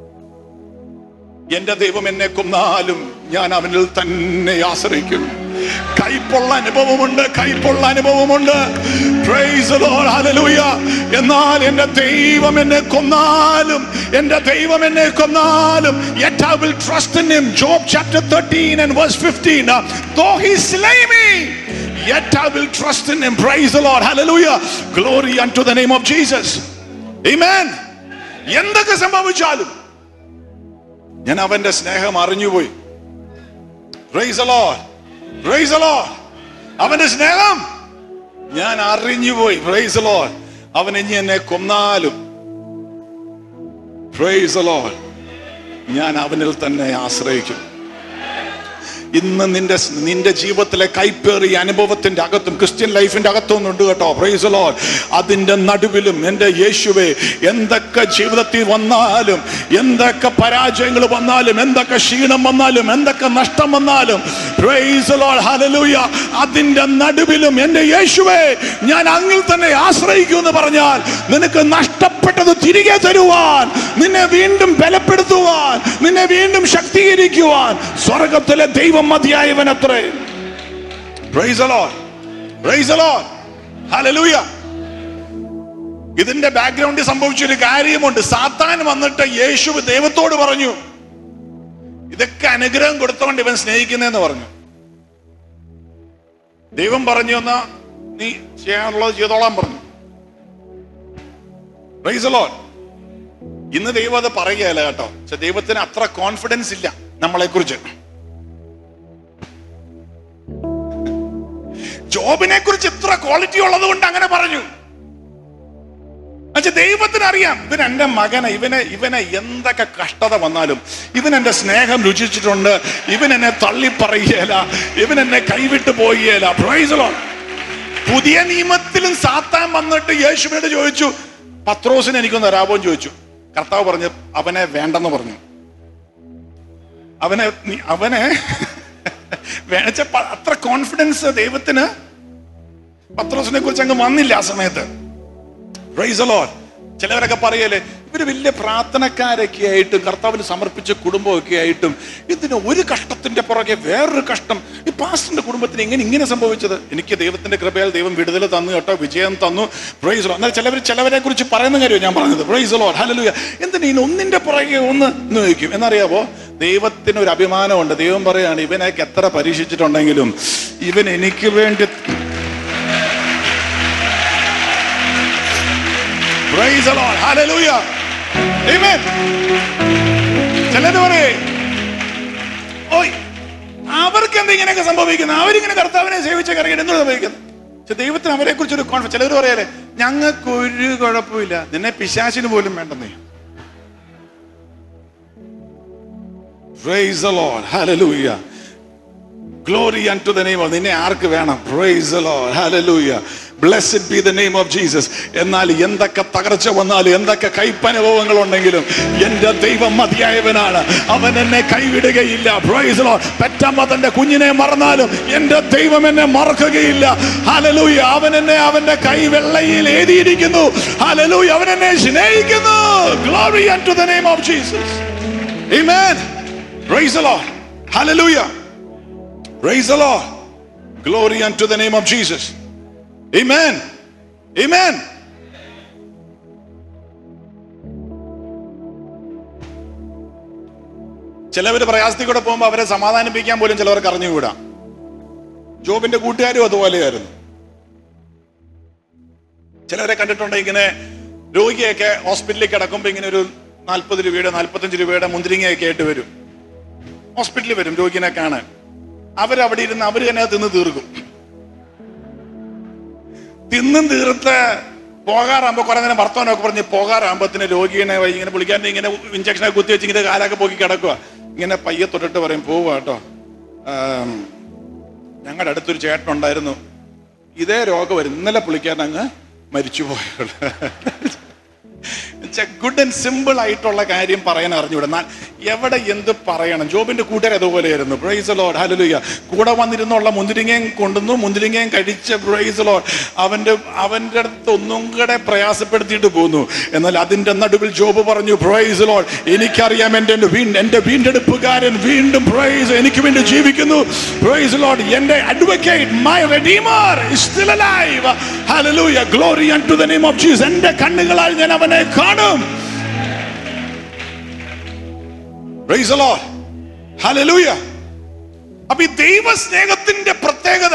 എന്റെ ദൈവം എന്നെ കൊന്നാലും ഞാൻ അവനിൽ തന്നെ ആശ്രയിക്കും കൈപ്പുള്ള അനുഭവമുണ്ട് കൈപ്പുള്ള അനുഭവമുണ്ട് Praise the Lord. Hallelujah. എന്നാൽ എന്റെ ദൈവം എന്നെ കൊന്നാലും എന്റെ ദൈവം എന്നെ കൊന്നാലും yet I will trust in him Job chapter 13 and verse 15 though he slay me yet I will trust in him praise the Lord hallelujah glory unto the name of Jesus amen എന്തൊക്കെ സംഭവിച്ചാലും ഞാൻ അവന്റെ സ്നേഹം അറിഞ്ഞുപോയി Praise the Lord. Praise the Lord. അവന്റെ സ്നേഹം ഞാൻ അറിഞ്ഞുപോയി Praise the Lord. അവൻ ഇനി എന്നെ കൊന്നാലും Praise the Lord. ഞാൻ അവനിൽ തന്നെ ആശ്രയിക്കും ഇന്ന് നിന്റെ നിന്റെ ജീവിതത്തിലെ കൈപ്പേറിയ അനുഭവത്തിന്റെ അകത്തും ക്രിസ്ത്യൻ ലൈഫിന്റെ അകത്തും ഉണ്ട് കേട്ടോ പ്രൈസ് ലോഡ് അതിന്റെ നടുവിലും എൻ്റെ യേശുവെ എന്തൊക്കെ ജീവിതത്തിൽ വന്നാലും എന്തൊക്കെ പരാജയങ്ങൾ വന്നാലും എന്തൊക്കെ ക്ഷീണം വന്നാലും എന്തൊക്കെ നഷ്ടം വന്നാലും പ്രൈസ് ലോഡ് ഹല്ലേലൂയ അതിന്റെ നടുവിലും എൻ്റെ യേശുവെ ഞാൻ അങ്ങിൽ തന്നെ ആശ്രയിക്കൂ എന്ന് പറഞ്ഞാൽ നിനക്ക് നഷ്ടപ്പെട്ടത് തിരികെ തരുവാൻ നിന്നെ വീണ്ടും ബലപ്പെടുത്തുവാൻ നിന്നെ വീണ്ടും ശക്തീകരിക്കുവാൻ സ്വർഗത്തിലെ ദൈവം മതിയായവനത്രേ Praise the Lord. Praise the Lord. Hallelujah. ഇതിന്റെ ബാക്ക്ഗ്രൗണ്ടിൽ സംഭവിച്ച ഒരു കാര്യമുണ്ട് സാത്താൻ വന്നിട്ട് യേശു ദൈവത്തോട് പറഞ്ഞു ഇതൊക്കെ അനുഗ്രഹം കൊടുത്തോണ്ട് ഇവൻ സ്നേഹിക്കുന്നതെന്ന് പറഞ്ഞു ദൈവം പറഞ്ഞു എന്നാ നീ ചെയ്യാനുള്ളത് ചെയ്തോളാൻ പറഞ്ഞു Praise the Lord. ഇന്ന് ദൈവം അത് പറയുകയല്ല കേട്ടോ പക്ഷെ ദൈവത്തിന് അത്ര കോൺഫിഡൻസ് ഇല്ല നമ്മളെ കുറിച്ച് ജോബിനെ കുറിച്ച് ഇത്ര ക്വാളിറ്റി ഉള്ളത് കൊണ്ട് അങ്ങനെ പറഞ്ഞു പക്ഷെ ദൈവത്തിന് അറിയാം ഇവൻ എന്റെ മകനെ ഇവനെ ഇവനെ എന്തൊക്കെ കഷ്ടത വന്നാലും ഇവൻ എന്റെ സ്നേഹം രുചിച്ചിട്ടുണ്ട് ഇവൻ എന്നെ തള്ളി പറയുകയില്ല ഇവൻ എന്നെ കൈവിട്ട് പോവുകയില്ല Praise the Lord. പുതിയ നിയമത്തിലും സാത്താൻ വന്നിട്ട് യേശുവിനോട് ചോദിച്ചു പത്രോസിന് എനിക്കൊന്ന് തരാമോ എന്ന് ചോദിച്ചു കർത്താവ് പറഞ്ഞു അവനെ വേണ്ടെന്ന് പറഞ്ഞു അവനെ നീ- അവനെ വേണച്ച അത്ര കോൺഫിഡൻസ് ദൈവത്തിന് പത്രോസിനെ കുറിച്ച് അങ്ങ് വന്നില്ല ആ സമയത്ത് Praise the Lord. ചിലവരൊക്കെ പറയല്ലേ ഇവര് വലിയ പ്രാർത്ഥനക്കാരൊക്കെ ആയിട്ടും കർത്താവിന് സമർപ്പിച്ച കുടുംബമൊക്കെ ആയിട്ടും ഇതിന് ഒരു കഷ്ടത്തിന്റെ പുറകെ വേറൊരു കഷ്ടം ഈ പാസ്റ്ററിന്റെ കുടുംബത്തിന് എങ്ങനെ ഇങ്ങനെ സംഭവിച്ചത് എനിക്ക് ദൈവത്തിന്റെ കൃപയാൽ ദൈവം വിടുതൽ തന്നു കേട്ടോ വിജയം തന്നു പ്രൈസ് എന്നാൽ ചിലവർ ചിലവരെ കുറിച്ച് പറയുന്ന കാര്യം ഞാൻ പറഞ്ഞത് പ്രൈസ് ലോ ഹലലുയ എന്തിനാ ഇനി ഒന്നിന്റെ പുറകെ ഒന്ന് എന്ന് ചോദിക്കും എന്നറിയാവോ ദൈവത്തിന് ഒരു അഭിമാനമുണ്ട് ദൈവം പറയാണ് ഇവനൊക്കെ എത്ര പരീക്ഷിച്ചിട്ടുണ്ടെങ്കിലും ഇവൻ എനിക്ക് വേണ്ടി Praise the Lord. Hallelujah. Amen. ചിലര് പറയേ ഓയ് അവർക്ക് എന്താ ഇങ്ങനെയൊക്കെ സംഭവിക്കുന്നത് അവരിങ്ങനെ കർത്താവിനെ സേവിച്ച കറിയാൻ എന്ത് സംഭവിക്കുന്നത് പക്ഷെ ദൈവത്തിന് അവരെ കുറിച്ച് ഒരു കോൺഫിഡൻസ് ചിലർ പറയാലേ ഞങ്ങൾക്ക് ഒരു കുഴപ്പമില്ല നിന്നെ പിശാചിന് പോലും വേണ്ടെന്നേ Praise the Lord. Hallelujah. Glory unto the name of നിന്നെ ആർക്ക് വേണം Praise the Lord. Hallelujah. Blessed be the name of Jesus. എന്നാൽ എന്തൊക്കെ തകർച്ച വന്നാലും എന്തൊക്കെ കയ്പനുഭവങ്ങൾ ഉണ്ടെങ്കിലും എന്റെ ദൈവം മതിയായവനാണ് അവൻ എന്നെ കൈവിടുകയില്ല Praise the Lord. പെറ്റമ്മ തന്റെ കുഞ്ഞിനെ മറന്നാലും എന്റെ ദൈവം എന്നെ മറക്കുകയില്ല ഹലലൂയ അവൻ എന്നെ അവന്റെ കൈ വെള്ളയിൽ എഴുതിയിരിക്കുന്നു ഹലലൂയ അവൻ എന്നെ സ്നേഹിക്കുന്നു Glory unto the name of Jesus. Amen. Praise the Lord. Hallelujah. Praise the Lord. Glory unto the name of Jesus. Amen. Amen. ചിലവര് പ്രയാസത്തിൽ കൂടെ പോകുമ്പോൾ അവരെ സമാധാനിപ്പിക്കാൻ പോലും ചിലവർക്ക് അറിഞ്ഞുകൂടാ ജോബിന്റെ കൂട്ടുകാരും അതുപോലെയായിരുന്നു ചിലവരെ കണ്ടിട്ടുണ്ട് ഇങ്ങനെ രോഗിയൊക്കെ ഹോസ്പിറ്റലിൽ കിടക്കുമ്പോൾ ഇങ്ങനെ ഒരു നാൽപ്പത് രൂപയുടെ നാൽപ്പത്തഞ്ച് രൂപയുടെ മുന്തിരിങ്ങയൊക്കെ ആയിട്ട് വരും ഹോസ്പിറ്റലിൽ വരും രോഗിനെ കാണാൻ അവരവിടെ ഇരുന്ന് അവർ തന്നെ അത് തിന്ന് തീർക്കും തിന്നും തീർത്ത് പോകാറാകുമ്പോ കുറെ നേരം വർത്തമാനമൊക്കെ പറഞ്ഞ് പോകാറാകുമ്പത്തിന് രോഗിനെ വൈ- ഇങ്ങനെ പുള്ളിക്കാരൻ ഇങ്ങനെ ഇഞ്ചക്ഷനൊക്കെ കുത്തി വെച്ച് ഇങ്ങനെ കാലൊക്കെ പോക്കി കിടക്കുക ഇങ്ങനെ പയ്യെ തൊട്ടിട്ട് പറയും പോവുക കേട്ടോ ആം, ഞങ്ങളുടെ അടുത്തൊരു ചേട്ടൻ ഉണ്ടായിരുന്നു ഇതേ രോഗം വരും ഇന്നലെ പുള്ളിക്കാരൻ അങ്ങ് മരിച്ചു പോയുള്ളൂ ഗുഡ് ആൻഡ് സിമ്പിൾ ആയിട്ടുള്ള കാര്യം പറയാൻ അറിഞ്ഞൂടെ എന്നാൽ എവിടെ എന്ത് പറയണം ജോബിന്റെ കൂട്ടുകാർ അതുപോലെയായിരുന്നു പ്രൈസ് ലോഡ് ഹലലുയ കൂടെ വന്നിരുന്നുള്ള മുന്തിരിങ്ങയും കൊണ്ടുവന്നു മുന്തിരിങ്ങയും കഴിച്ച പ്രൈസ് ലോഡ് അവന്റെ അവന്റെ അടുത്ത് ഒന്നും കൂടെ പ്രയാസപ്പെടുത്തിയിട്ട് പോന്നു എന്നാൽ അതിന്റെ നടുവിൽ ജോബ് പറഞ്ഞു പ്രൈസ് ലോഡ് എനിക്കറിയാം എന്റെ വീ- എന്റെ വീണ്ടെടുപ്പുകാരൻ വീണ്ടും പ്രൈസ് എനിക്ക് വേണ്ടി ജീവിക്കുന്നു പ്രൈസ് ലോഡ് എന്റെ advocate my redeemer still alive hallelujah glory unto the name of Jesus എന്റെ കണ്ണുകളാൽ ഞാൻ അവനെ കാണും പ്രൈസ് ദി ലോർഡ് ഹല്ലേലൂയ അപ്പൊ ഈ ദൈവ സ്നേഹത്തിന്റെ പ്രത്യേകത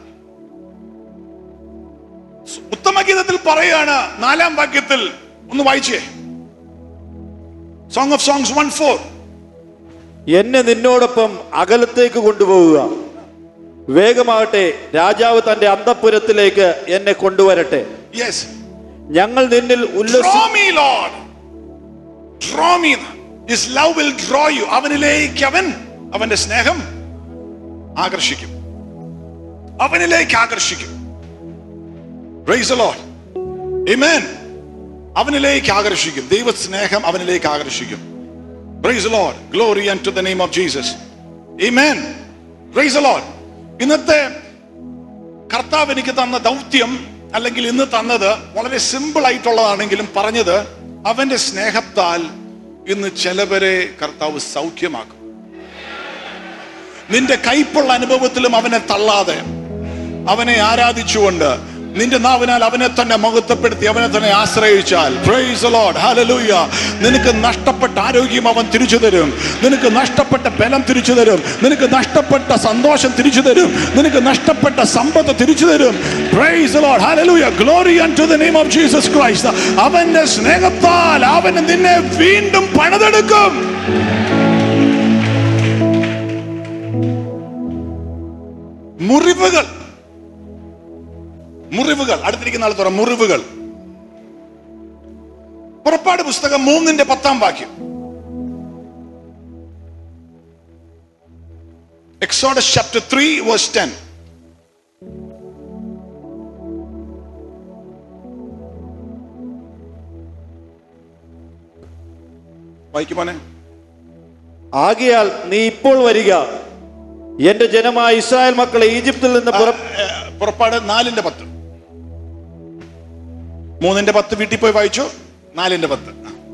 ഉത്തമഗീതത്തിൽ പറയാണ് നാലാം വാക്യത്തിൽ ഒന്ന് വായിച്ചേ Song of Songs one four എന്നെ നിന്നോടൊപ്പം അകലത്തേക്ക് കൊണ്ടുപോവുക വേഗമാകട്ടെ രാജാവ് തന്റെ അന്തപുരത്തിലേക്ക് എന്നെ കൊണ്ടുവരട്ടെ യെസ് ഞങ്ങൾ നിന്നിൽ ഉല്ലസി Draw me, Lord. Draw me. His love will draw you. അവനിലേക്ക് അവൻ അവന്റെ സ്നേഹം ആകർഷിക്കും അവനിലേക്ക് ആകർഷിക്കും Praise the Lord. Amen. അവനിലേക്ക് ആകർഷിക്കും ദൈവ സ്നേഹം അവനിലേക്ക് ആകർഷിക്കും Praise the Lord. Glory unto the name of Jesus. Amen. Praise the Lord. ഇന്നത്തെ കർത്താവ് എനിക്ക് തന്ന ദൗത്യം അല്ലെങ്കിൽ ഇന്ന് തന്നത് വളരെ സിമ്പിൾ ആയിട്ടുള്ളതാണെങ്കിലും പറഞ്ഞത് അവന്റെ സ്നേഹത്താൽ ഇന്ന് ചിലവരെ കർത്താവ് സൗഖ്യമാക്കും നിന്റെ കൈപ്പുള്ള അനുഭവത്തിലും അവനെ തള്ളാതെ അവനെ ആരാധിച്ചുകൊണ്ട് നിന്റെ നാവിനാൽ അവനെ തന്നെ മഹത്വപ്പെടുത്തി അവനെ തന്നെ ആശ്രയിച്ചാൽ praise the Lord hallelujah നിനക്ക് നഷ്ടപ്പെട്ട ആരോഗ്യം അവൻ തിരിച്ചു തരും നിനക്ക് നഷ്ടപ്പെട്ട ബലം തിരിച്ചു തരും നിനക്ക് നഷ്ടപ്പെട്ട സന്തോഷം തിരിച്ചു തരും നിനക്ക് നഷ്ടപ്പെട്ട സമ്പത്ത് തിരിച്ചു തരും praise the Lord hallelujah glory unto the name of Jesus Christ അവന്റെ സ്നേഹത്താൽ അവൻ നിന്നെ വീണ്ടും പണിതെടുക്കും മുറിവുകൾ മുറിവുകൾ അടുത്തിരിക്കുന്ന ആൾ തുറ മുറിവുകൾ പുറപ്പാട് പുസ്തകം മൂന്നിന്റെ പത്താം വാക്യം Exodus chapter three verse ten വായിക്കുമോനെ ആകയാൽ നീ ഇപ്പോൾ വരിക എന്റെ ജനമായ ഇസ്രായേൽ മക്കളെ ഈജിപ്തിൽ നിന്ന് പുറ ഏ, പുറപ്പാട് നാലിന്റെ പത്ത് മൂന്നിന്റെ പത്ത് വീട്ടിൽ പോയി വായിച്ചു നാലിന്റെ പത്ത്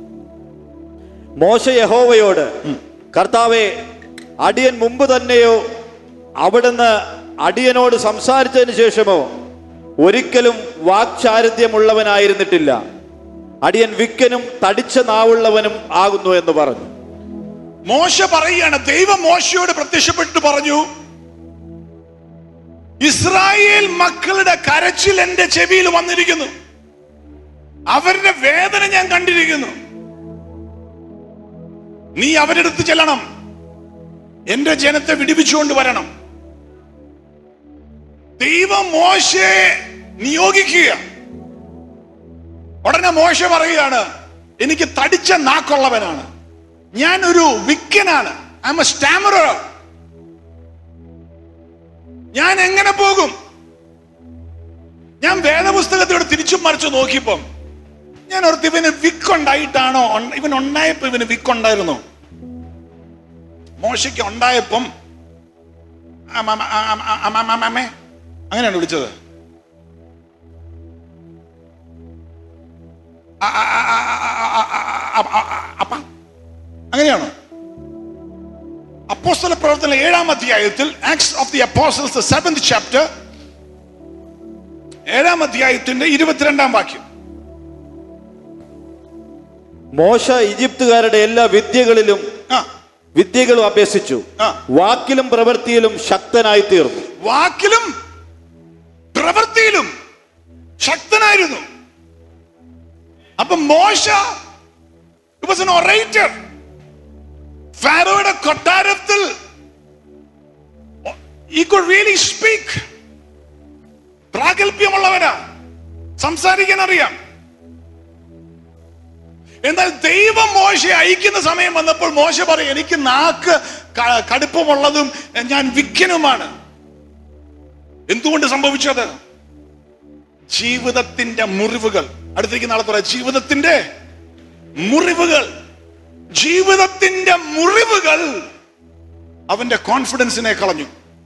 മോശ യഹോവയോട് കർത്താവെ അടിയൻ മുമ്പ് തന്നെയോ അവിടുന്ന് അടിയനോട് സംസാരിച്ചതിന് ശേഷമോ ഒരിക്കലും വാക്ചാരിത്യമുള്ളവനായിരുന്നിട്ടില്ല അടിയൻ വിക്കനും തടിച്ച നാവുള്ളവനും ആകുന്നു എന്ന് പറഞ്ഞു മോശ പറയുകയാണ് ദൈവം മോശയോട് പ്രത്യക്ഷപ്പെട്ട് പറഞ്ഞു ഇസ്രായേൽ മക്കളുടെ കരച്ചിൽ എന്റെ ചെവിയിൽ വന്നിരിക്കുന്നു അവരുടെ വേദന ഞാൻ കണ്ടിരിക്കുന്നു നീ അവരുടെ അടുത്ത് ചെല്ലണം എന്റെ ജനത്തെ വിടിവിച്ചുകൊണ്ട് വരണം ദൈവം മോശയെ നിയോഗിക്കുക ഉടനെ മോശ പറയുകയാണ് എനിക്ക് തടിച്ച നാക്കുള്ളവനാണ് ഞാനൊരു വിക്കനാണ് ഐ എം എ സ്റ്റാമറർ ഞാൻ എങ്ങനെ പോകും ഞാൻ വേദപുസ്തകത്തോട് തിരിച്ചും മറിച്ച് നോക്കിയപ്പം ഞാൻ ഓർത്ത് ഇവന് വിക്ക് ഉണ്ടായിട്ടാണോ ഉണ്ട- ഇവൻ ഉണ്ടായപ്പോ ഇവന് വിക്ക് ഉണ്ടായിരുന്നു മോശയ്ക്ക് ഉണ്ടായപ്പം അമ്മ- അമ്മ- അമ്മ- അമ്മ- അമ്മ- അമ്മേ അങ്ങനെയാണ് വിളിച്ചത് അ- അ- അ- അ- അ- അ- അ- അ- അപ്പ അങ്ങനെയാണോ അപ്പോസ്തല പ്രവർത്തന ഏഴാം അധ്യായത്തിൽ Acts of the Apostles seventh chapter ഏഴാം അധ്യായത്തിന്റെ ഇരുപത്തിരണ്ടാം വാക്യം മോശ ഈജിപ്തുകാരുടെ എല്ലാ വിദ്യകളിലും ആ വിദ്യകളും അഭ്യസിച്ചു ആ. വാക്കിലും പ്രവൃത്തിയിലും ശക്തനായി തീർന്നു വാക്കിലും പ്രവൃത്തിയിലും ശക്തനായിരുന്നു അപ്പൊ മോശ വാസ് എൻ ഒറേറ്റർ ഫാരോയുടെ കൊട്ടാരത്തിൽ ഈ കുഡ് റിയലി സ്പീക്ക് പ്രാഗൽഭ്യമുള്ളവനാ സംസാരിക്കാൻ അറിയാം എന്നാൽ ദൈവം മോശയെ അയക്കുന്ന സമയം വന്നപ്പോൾ മോശ പറയും എനിക്ക് നാക്ക് ക- കടുപ്പമുള്ളതും ഞാൻ വിക്കനുമാണ് എന്തുകൊണ്ട് സംഭവിച്ചത് ജീവിതത്തിന്റെ മുറിവുകൾ അടുത്തേക്ക് നാളെ പറയാം ജീവിതത്തിന്റെ മുറിവുകൾ ജീവിതത്തിന്റെ മുറിവുകൾ അവന്റെ കോൺഫിഡൻസിനെ കളഞ്ഞു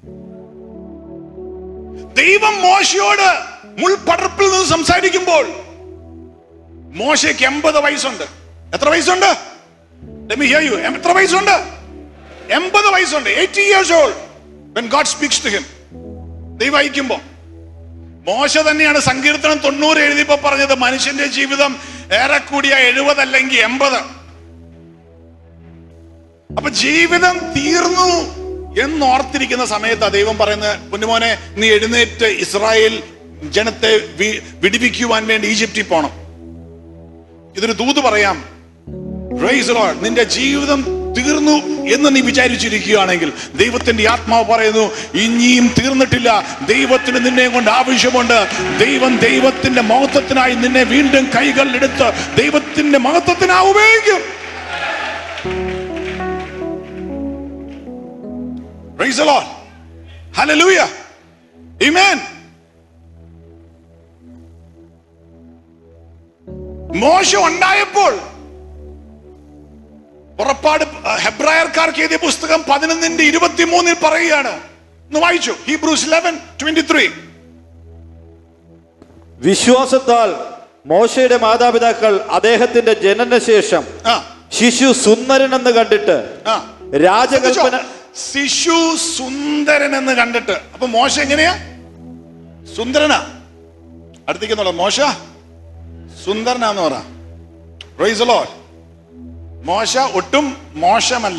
ദൈവം മോശയോട് മുൾപടർപ്പിൽ നിന്ന് സംസാരിക്കുമ്പോൾ മോശയ്ക്ക് എൺപത് വയസ്സുണ്ട് എത്ര വയസ്സുണ്ട് Let me hear you. എത്ര വയസ്സുണ്ട് എൺപത് വയസ്സുണ്ട് eighty years old when God speaks to him ദൈവം അയക്കുമ്പോ മോശ തന്നെയാണ് സങ്കീർത്തനം തൊണ്ണൂറ് എഴുതിയപ്പോ പറഞ്ഞത് മനുഷ്യന്റെ ജീവിതം ഏറെ കൂടിയ എഴുപത് അല്ലെങ്കിൽ എൺപത് അപ്പൊ ജീവിതം തീർന്നു എന്നോർത്തിരിക്കുന്ന സമയത്ത് ദൈവം പറയുന്നത് പൊന്നുമോനെ നീ എഴുന്നേറ്റ് ഇസ്രായേൽ ജനത്തെ വി- വിടിവിക്കുവാൻ വേണ്ടി ഈജിപ്തിൽ പോണം ഇതൊരു ദൂത് പറയാം Praise the Lord. നിന്റെ ജീവിതം തീർന്നു എന്ന് നീ വിചാരിച്ചിരിക്കുകയാണെങ്കിൽ ദൈവത്തിന്റെ ആത്മാവ് പറയുന്നു ഇനിയും തീർന്നിട്ടില്ല ദൈവത്തിന് നിന്നെ കൊണ്ട് ആവശ്യമുണ്ട് ദൈവം ദൈവത്തിന്റെ മഹത്വത്തിനായി നിന്നെ വീണ്ടും കൈകൾ എടുത്ത് ദൈവത്തിന്റെ മഹത്വത്തിനായി ഉപയോഗിക്കും Praise the Lord. Hallelujah. Amen. മോശ ഉണ്ടായപ്പോൾ പുറപ്പാട് ഹെബ്രായർക്കാർക്ക് എഴുതിയ പുസ്തകം പതിനൊന്നിന്റെ ഇരുപത്തിമൂന്നിൽ പറയുകയാണ് ഒന്ന് വായിച്ചു ഹീബ്രൂസ് ലെവൻ ട്വന്റി ത്രീ വിശ്വാസത്താൽ മോശയുടെ മാതാപിതാക്കൾ അദ്ദേഹത്തിന്റെ ജനനശേഷം ആ ശിശു സുന്ദരനെന്ന് കണ്ടിട്ട് ആ രാജകൽപ്പന ശിശു സുന്ദരൻ എന്ന് കണ്ടിട്ട് അപ്പൊ മോശ എങ്ങനെയാ സുന്ദരനാ അടുത്തേക്ക് മോശ സുന്ദരനാന്ന് പറ Praise the Lord. മോശ ഒട്ടും മോശമല്ല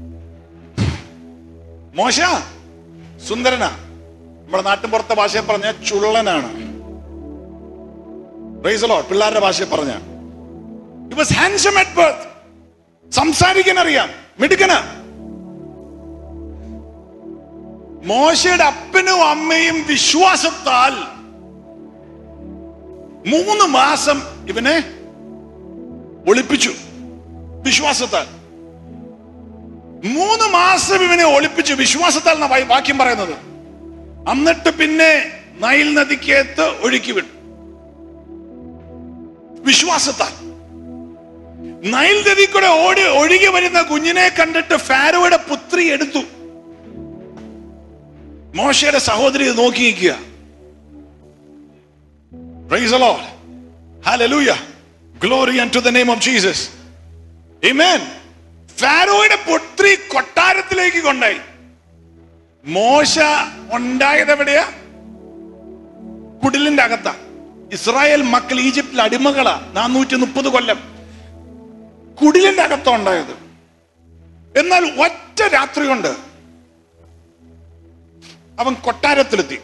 മോശ സുന്ദരനാ നമ്മുടെ നാട്ടിൻ പുറത്തെ ഭാഷയെ പറഞ്ഞ ചുള്ളനാണ് Praise the Lord. പിള്ളേരുടെ ഭാഷയെ പറഞ്ഞ വാസ് ഹാൻസം അറ്റ് ബർത്ത് സംസാരിക്കാൻ അറിയാം മിടുക്കനാ മോശയുടെ അപ്പനും അമ്മയും വിശ്വാസത്താൽ മൂന്ന് മാസം ഇവനെ ഒളിപ്പിച്ചു വിശ്വാസത്താൽ മൂന്ന് മാസം ഇവനെ ഒളിപ്പിച്ചു വിശ്വാസത്താൽ എന്നാ വാ- വാക്യം പറയുന്നത് എന്നിട്ട് പിന്നെ നൈൽ നദിക്കകത്ത് ഒഴുക്കി വിട്ടു വിശ്വാസത്താൽ നൈൽ നദി കൂടെ ഓടി ഒഴുകി വരുന്ന കുഞ്ഞിനെ കണ്ടിട്ട് ഫാരോയുടെ പുത്രി എടുത്തു മോശയുടെ സഹോദരി ഇത് നോക്കി നിൽക്കുക Praise the Lord. Hallelujah. Glory unto the name of Jesus. Amen. ഫാരോയുടെ പുത്രി കൊട്ടാരത്തിലേക്ക് കൊണ്ടായി മോശ ഉണ്ടായത് എവിടെയാ കുടിലിന്റെ അകത്താ ഇസ്രായേൽ മക്കൾ ഈജിപ്തിൽ അടിമകളാ നാനൂറ്റി മുപ്പത് കൊല്ലം കുടിലിന്റെ അകത്താ ഉണ്ടായത് എന്നാൽ ഒറ്റ രാത്രി കൊണ്ട് അവൻ കൊട്ടാരത്തിലെത്തി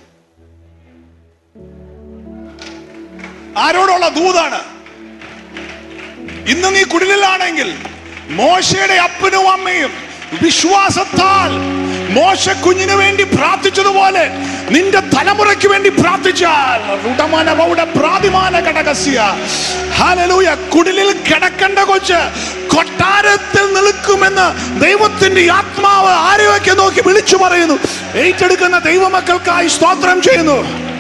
ആരോടുള്ള ദൂതാണ് ഇന്ന് നീ കുടിലാണെങ്കിൽ മോശയുടെ അപ്പനും അമ്മയും വിശ്വാസത്താൽ മോശ കുഞ്ഞിന് വേണ്ടി പ്രാർത്ഥിച്ചതുപോലെ നിന്റെ തലമുറയ്ക്ക് വേണ്ടി പ്രാർത്ഥിച്ചാൽ റുഡമാന വൗഡ പ്രാതിമാന ഘടകസ്യ ഹല്ലേലൂയ കുടിലിൽ കിടക്കേണ്ട കൊച്ച് കൊട്ടാരത്തിൽ നിൽക്കുമെന്ന് ദൈവത്തിന്റെ ആത്മാവ് ആരെയൊക്കെ നോക്കി വിളിച്ചു പറയുന്നു ഏറ്റെടുക്കുന്ന ദൈവമക്കൾക്കായി സ്തോത്രം ചെയ്യുന്നു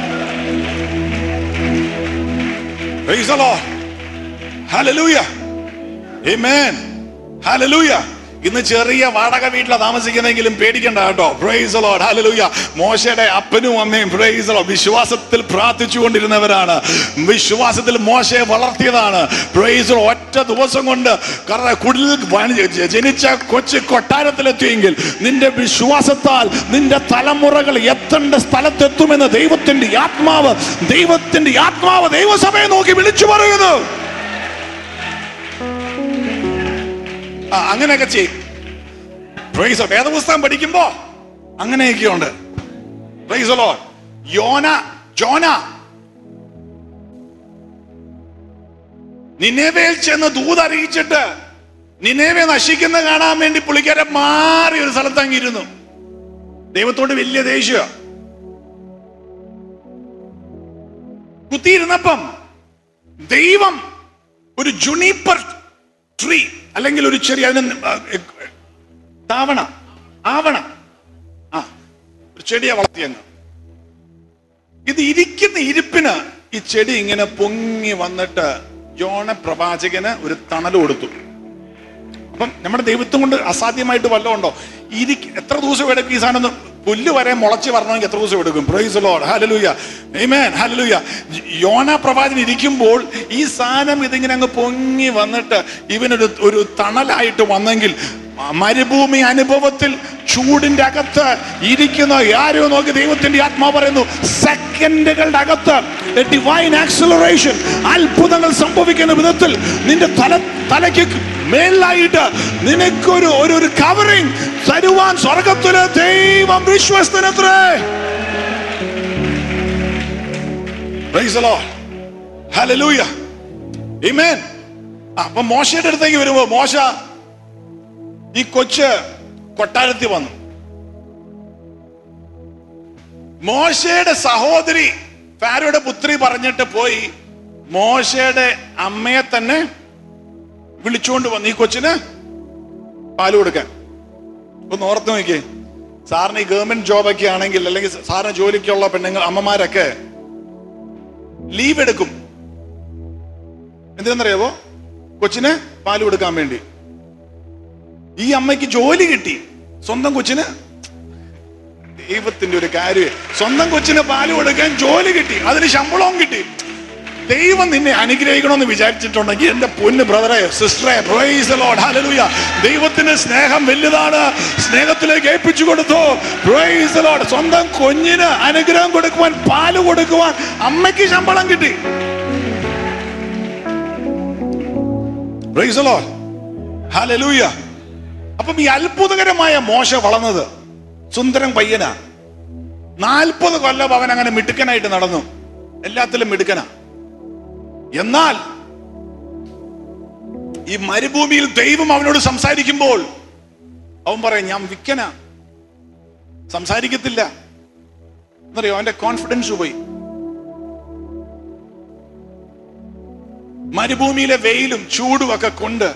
Praise the Lord. Hallelujah. Amen. Hallelujah. ഇന്ന് ചെറിയ വാടക വീട്ടിലാണ് താമസിക്കുന്നെങ്കിലും പേടിക്കണ്ട കേട്ടോ പ്രൈസ് ലോഡ് ഹല്ലേലൂയ മോശയുടെ അപ്പനും അമ്മയും പ്രൈസ് ലോഡ് വിശ്വാസത്തിൽ പ്രാർത്ഥിച്ചു കൊണ്ടിരുന്നവരാണ് വിശ്വാസത്തിൽ മോശയെ വളർത്തിയതാണ് പ്രൈസ് ഒറ്റ ദിവസം കൊണ്ട് കാരണം കുടിൽ വണി- ജനിച്ച കൊച്ചു കൊട്ടാരത്തിലെത്തിയെങ്കിൽ നിന്റെ വിശ്വാസത്താൽ നിന്റെ തലമുറകൾ എത്തേണ്ട സ്ഥലത്തെത്തുമെന്ന് ദൈവത്തിന്റെ ആത്മാവ് ദൈവത്തിന്റെ ആത്മാവ് ദൈവസഭയെ നോക്കി വിളിച്ചു പറയുന്നു ആ, അങ്ങനെയൊക്കെ ചെയ്യും പ്രൈസ് വേദപുസ്തകം പഠിക്കുമ്പോ അങ്ങനെയൊക്കെ ഉണ്ട് പ്രൈസ് ലോ യോന ജോന നിന്നേവേൽ ചെന്ന് ദൂതറിയിച്ചിട്ട് നിന്നേവെ നശിക്കുന്ന കാണാൻ വേണ്ടി പുള്ളിക്കാരൻ മാറി ഒരു സ്ഥലത്ത് അങ്ങിരുന്നു ദൈവത്തോട് വലിയ ദേഷ്യ കുത്തിയിരുന്നപ്പം ദൈവം ഒരു ജുണീപ്പർ ട്രീ അല്ലെങ്കിൽ ഒരു ചെറിയ അതിന് ആ, എ, താവണ ആവണ ആ ഒരു ചെടിയെ വളർത്തിയങ്ങ് ഇത് ഇരിക്കുന്ന ഇരിപ്പിന് ഈ ചെടി ഇങ്ങനെ പൊങ്ങി വന്നിട്ട് യോണ പ്രവാചകന് ഒരു തണൽ കൊടുത്തു അപ്പം നമ്മുടെ ദൈവത്വം കൊണ്ട് അസാധ്യമായിട്ട് വല്ലതും ഉണ്ടോ ഇരി എത്ര ദിവസം എടുക്കും ഈ സാധനം ഒന്ന് പുല്ല് വരെ മുളച്ച് വരണമെങ്കിൽ എത്ര ദിവസം എടുക്കും പ്രൈസ് ലോഡ് ഹലലൂയ ആമേൻ ഹലലൂയ യോന പ്രവാചകൻ ഇരിക്കുമ്പോൾ ഈ സാധനം ഇതിങ്ങനെ അങ്ങ് പൊങ്ങി വന്നിട്ട് ഇവനൊരു ഒരു തണലായിട്ട് വന്നെങ്കിൽ മരുഭൂമി അനുഭവത്തിൽ ചൂടിന്റെ അകത്ത് ഇരിക്കുന്ന ആരോ നോക്കി ദൈവത്തിന്റെ ആത്മാ പറയുന്നു സെക്കൻഡുകളുടെ അകത്ത് ഡിവൈൻ ആക്സലറേഷൻ അത്ഭുതങ്ങൾ സംഭവിക്കുന്ന വിധത്തിൽ നിന്റെ തല തലയ്ക്ക് മേലായിട്ട് നിനക്കൊരു ഒരു ഒരു കവറിങ് തരുവാൻ സ്വർഗത്തിലെ ദൈവം വിശ്വസ്തനത്രേ Praise the Lord. Hallelujah. Amen. ആ, അപ്പൊ മോശയുടെ അടുത്തേക്ക് വരുമ്പോ മോശ ഈ കൊച്ച് കൊട്ടാരത്തിൽ വന്നു മോശയുടെ സഹോദരി ഫാരോയുടെ പുത്രി പറഞ്ഞിട്ട് പോയി മോശയുടെ അമ്മയെ തന്നെ വിളിച്ചുകൊണ്ട് വന്നു ഈ കൊച്ചിന് പാല് കൊടുക്കാൻ ഒന്ന് ഓർത്ത് നോക്കിയേ സാറിന് ഈ ഗവൺമെന്റ് ജോബൊക്കെ ആണെങ്കിൽ അല്ലെങ്കിൽ സാറിന് ജോലിക്കുള്ള പെണ്ണുങ്ങൾ അമ്മമാരൊക്കെ ലീവ് എടുക്കും എന്തിനെന്നറിയാവോ കൊച്ചിന് പാല് കൊടുക്കാൻ വേണ്ടി ഈ അമ്മയ്ക്ക് ജോലി കിട്ടി സ്വന്തം കൊച്ചിന് ദൈവത്തിന്റെ ഒരു കാര്യം സ്വന്തം കൊച്ചിന് പാല് കൊടുക്കാൻ ജോലി കിട്ടി അതിന് ശമ്പളവും കിട്ടി ദൈവം നിന്നെ അനുഗ്രഹിക്കണമെന്ന് വിചാരിച്ചിട്ടുണ്ടെങ്കിൽ എന്റെ പൊന്ന് ബ്രദറെ സിസ്റ്ററെ പ്രൈസ് ലോഡ് ഹല്ലേലൂയ ദൈവത്തിന്റെ സ്നേഹം വലുതാണ് സ്നേഹത്തിലേക്ക് ഏൽപ്പിച്ചു കൊടുത്തു പ്രൈസ് ലോഡ് സ്വന്തം കുഞ്ഞിന് അനുഗ്രഹം കൊടുക്കുവാൻ പാല് കൊടുക്കുവാൻ അമ്മയ്ക്ക് ശമ്പളം കിട്ടി പ്രൈസ് ലോഡ് ഹല്ലേലൂയ അപ്പം ഈ അത്ഭുതകരമായ മോശ വളർന്നത് സുന്ദരം പയ്യനാ നാൽപ്പത് കൊല്ലം അവൻ അങ്ങനെ മിടുക്കനായിട്ട് നടന്നു എല്ലാത്തിലും മിടുക്കനാ എന്നാൽ ഈ മരുഭൂമിയിൽ ദൈവം അവനോട് സംസാരിക്കുമ്പോൾ അവൻ പറയും ഞാൻ വിക്കന സംസാരിക്കത്തില്ല എന്നറിയോ അവന്റെ കോൺഫിഡൻസ് പോയി മരുഭൂമിയിലെ വെയിലും ചൂടും ഒക്കെ കൊണ്ട്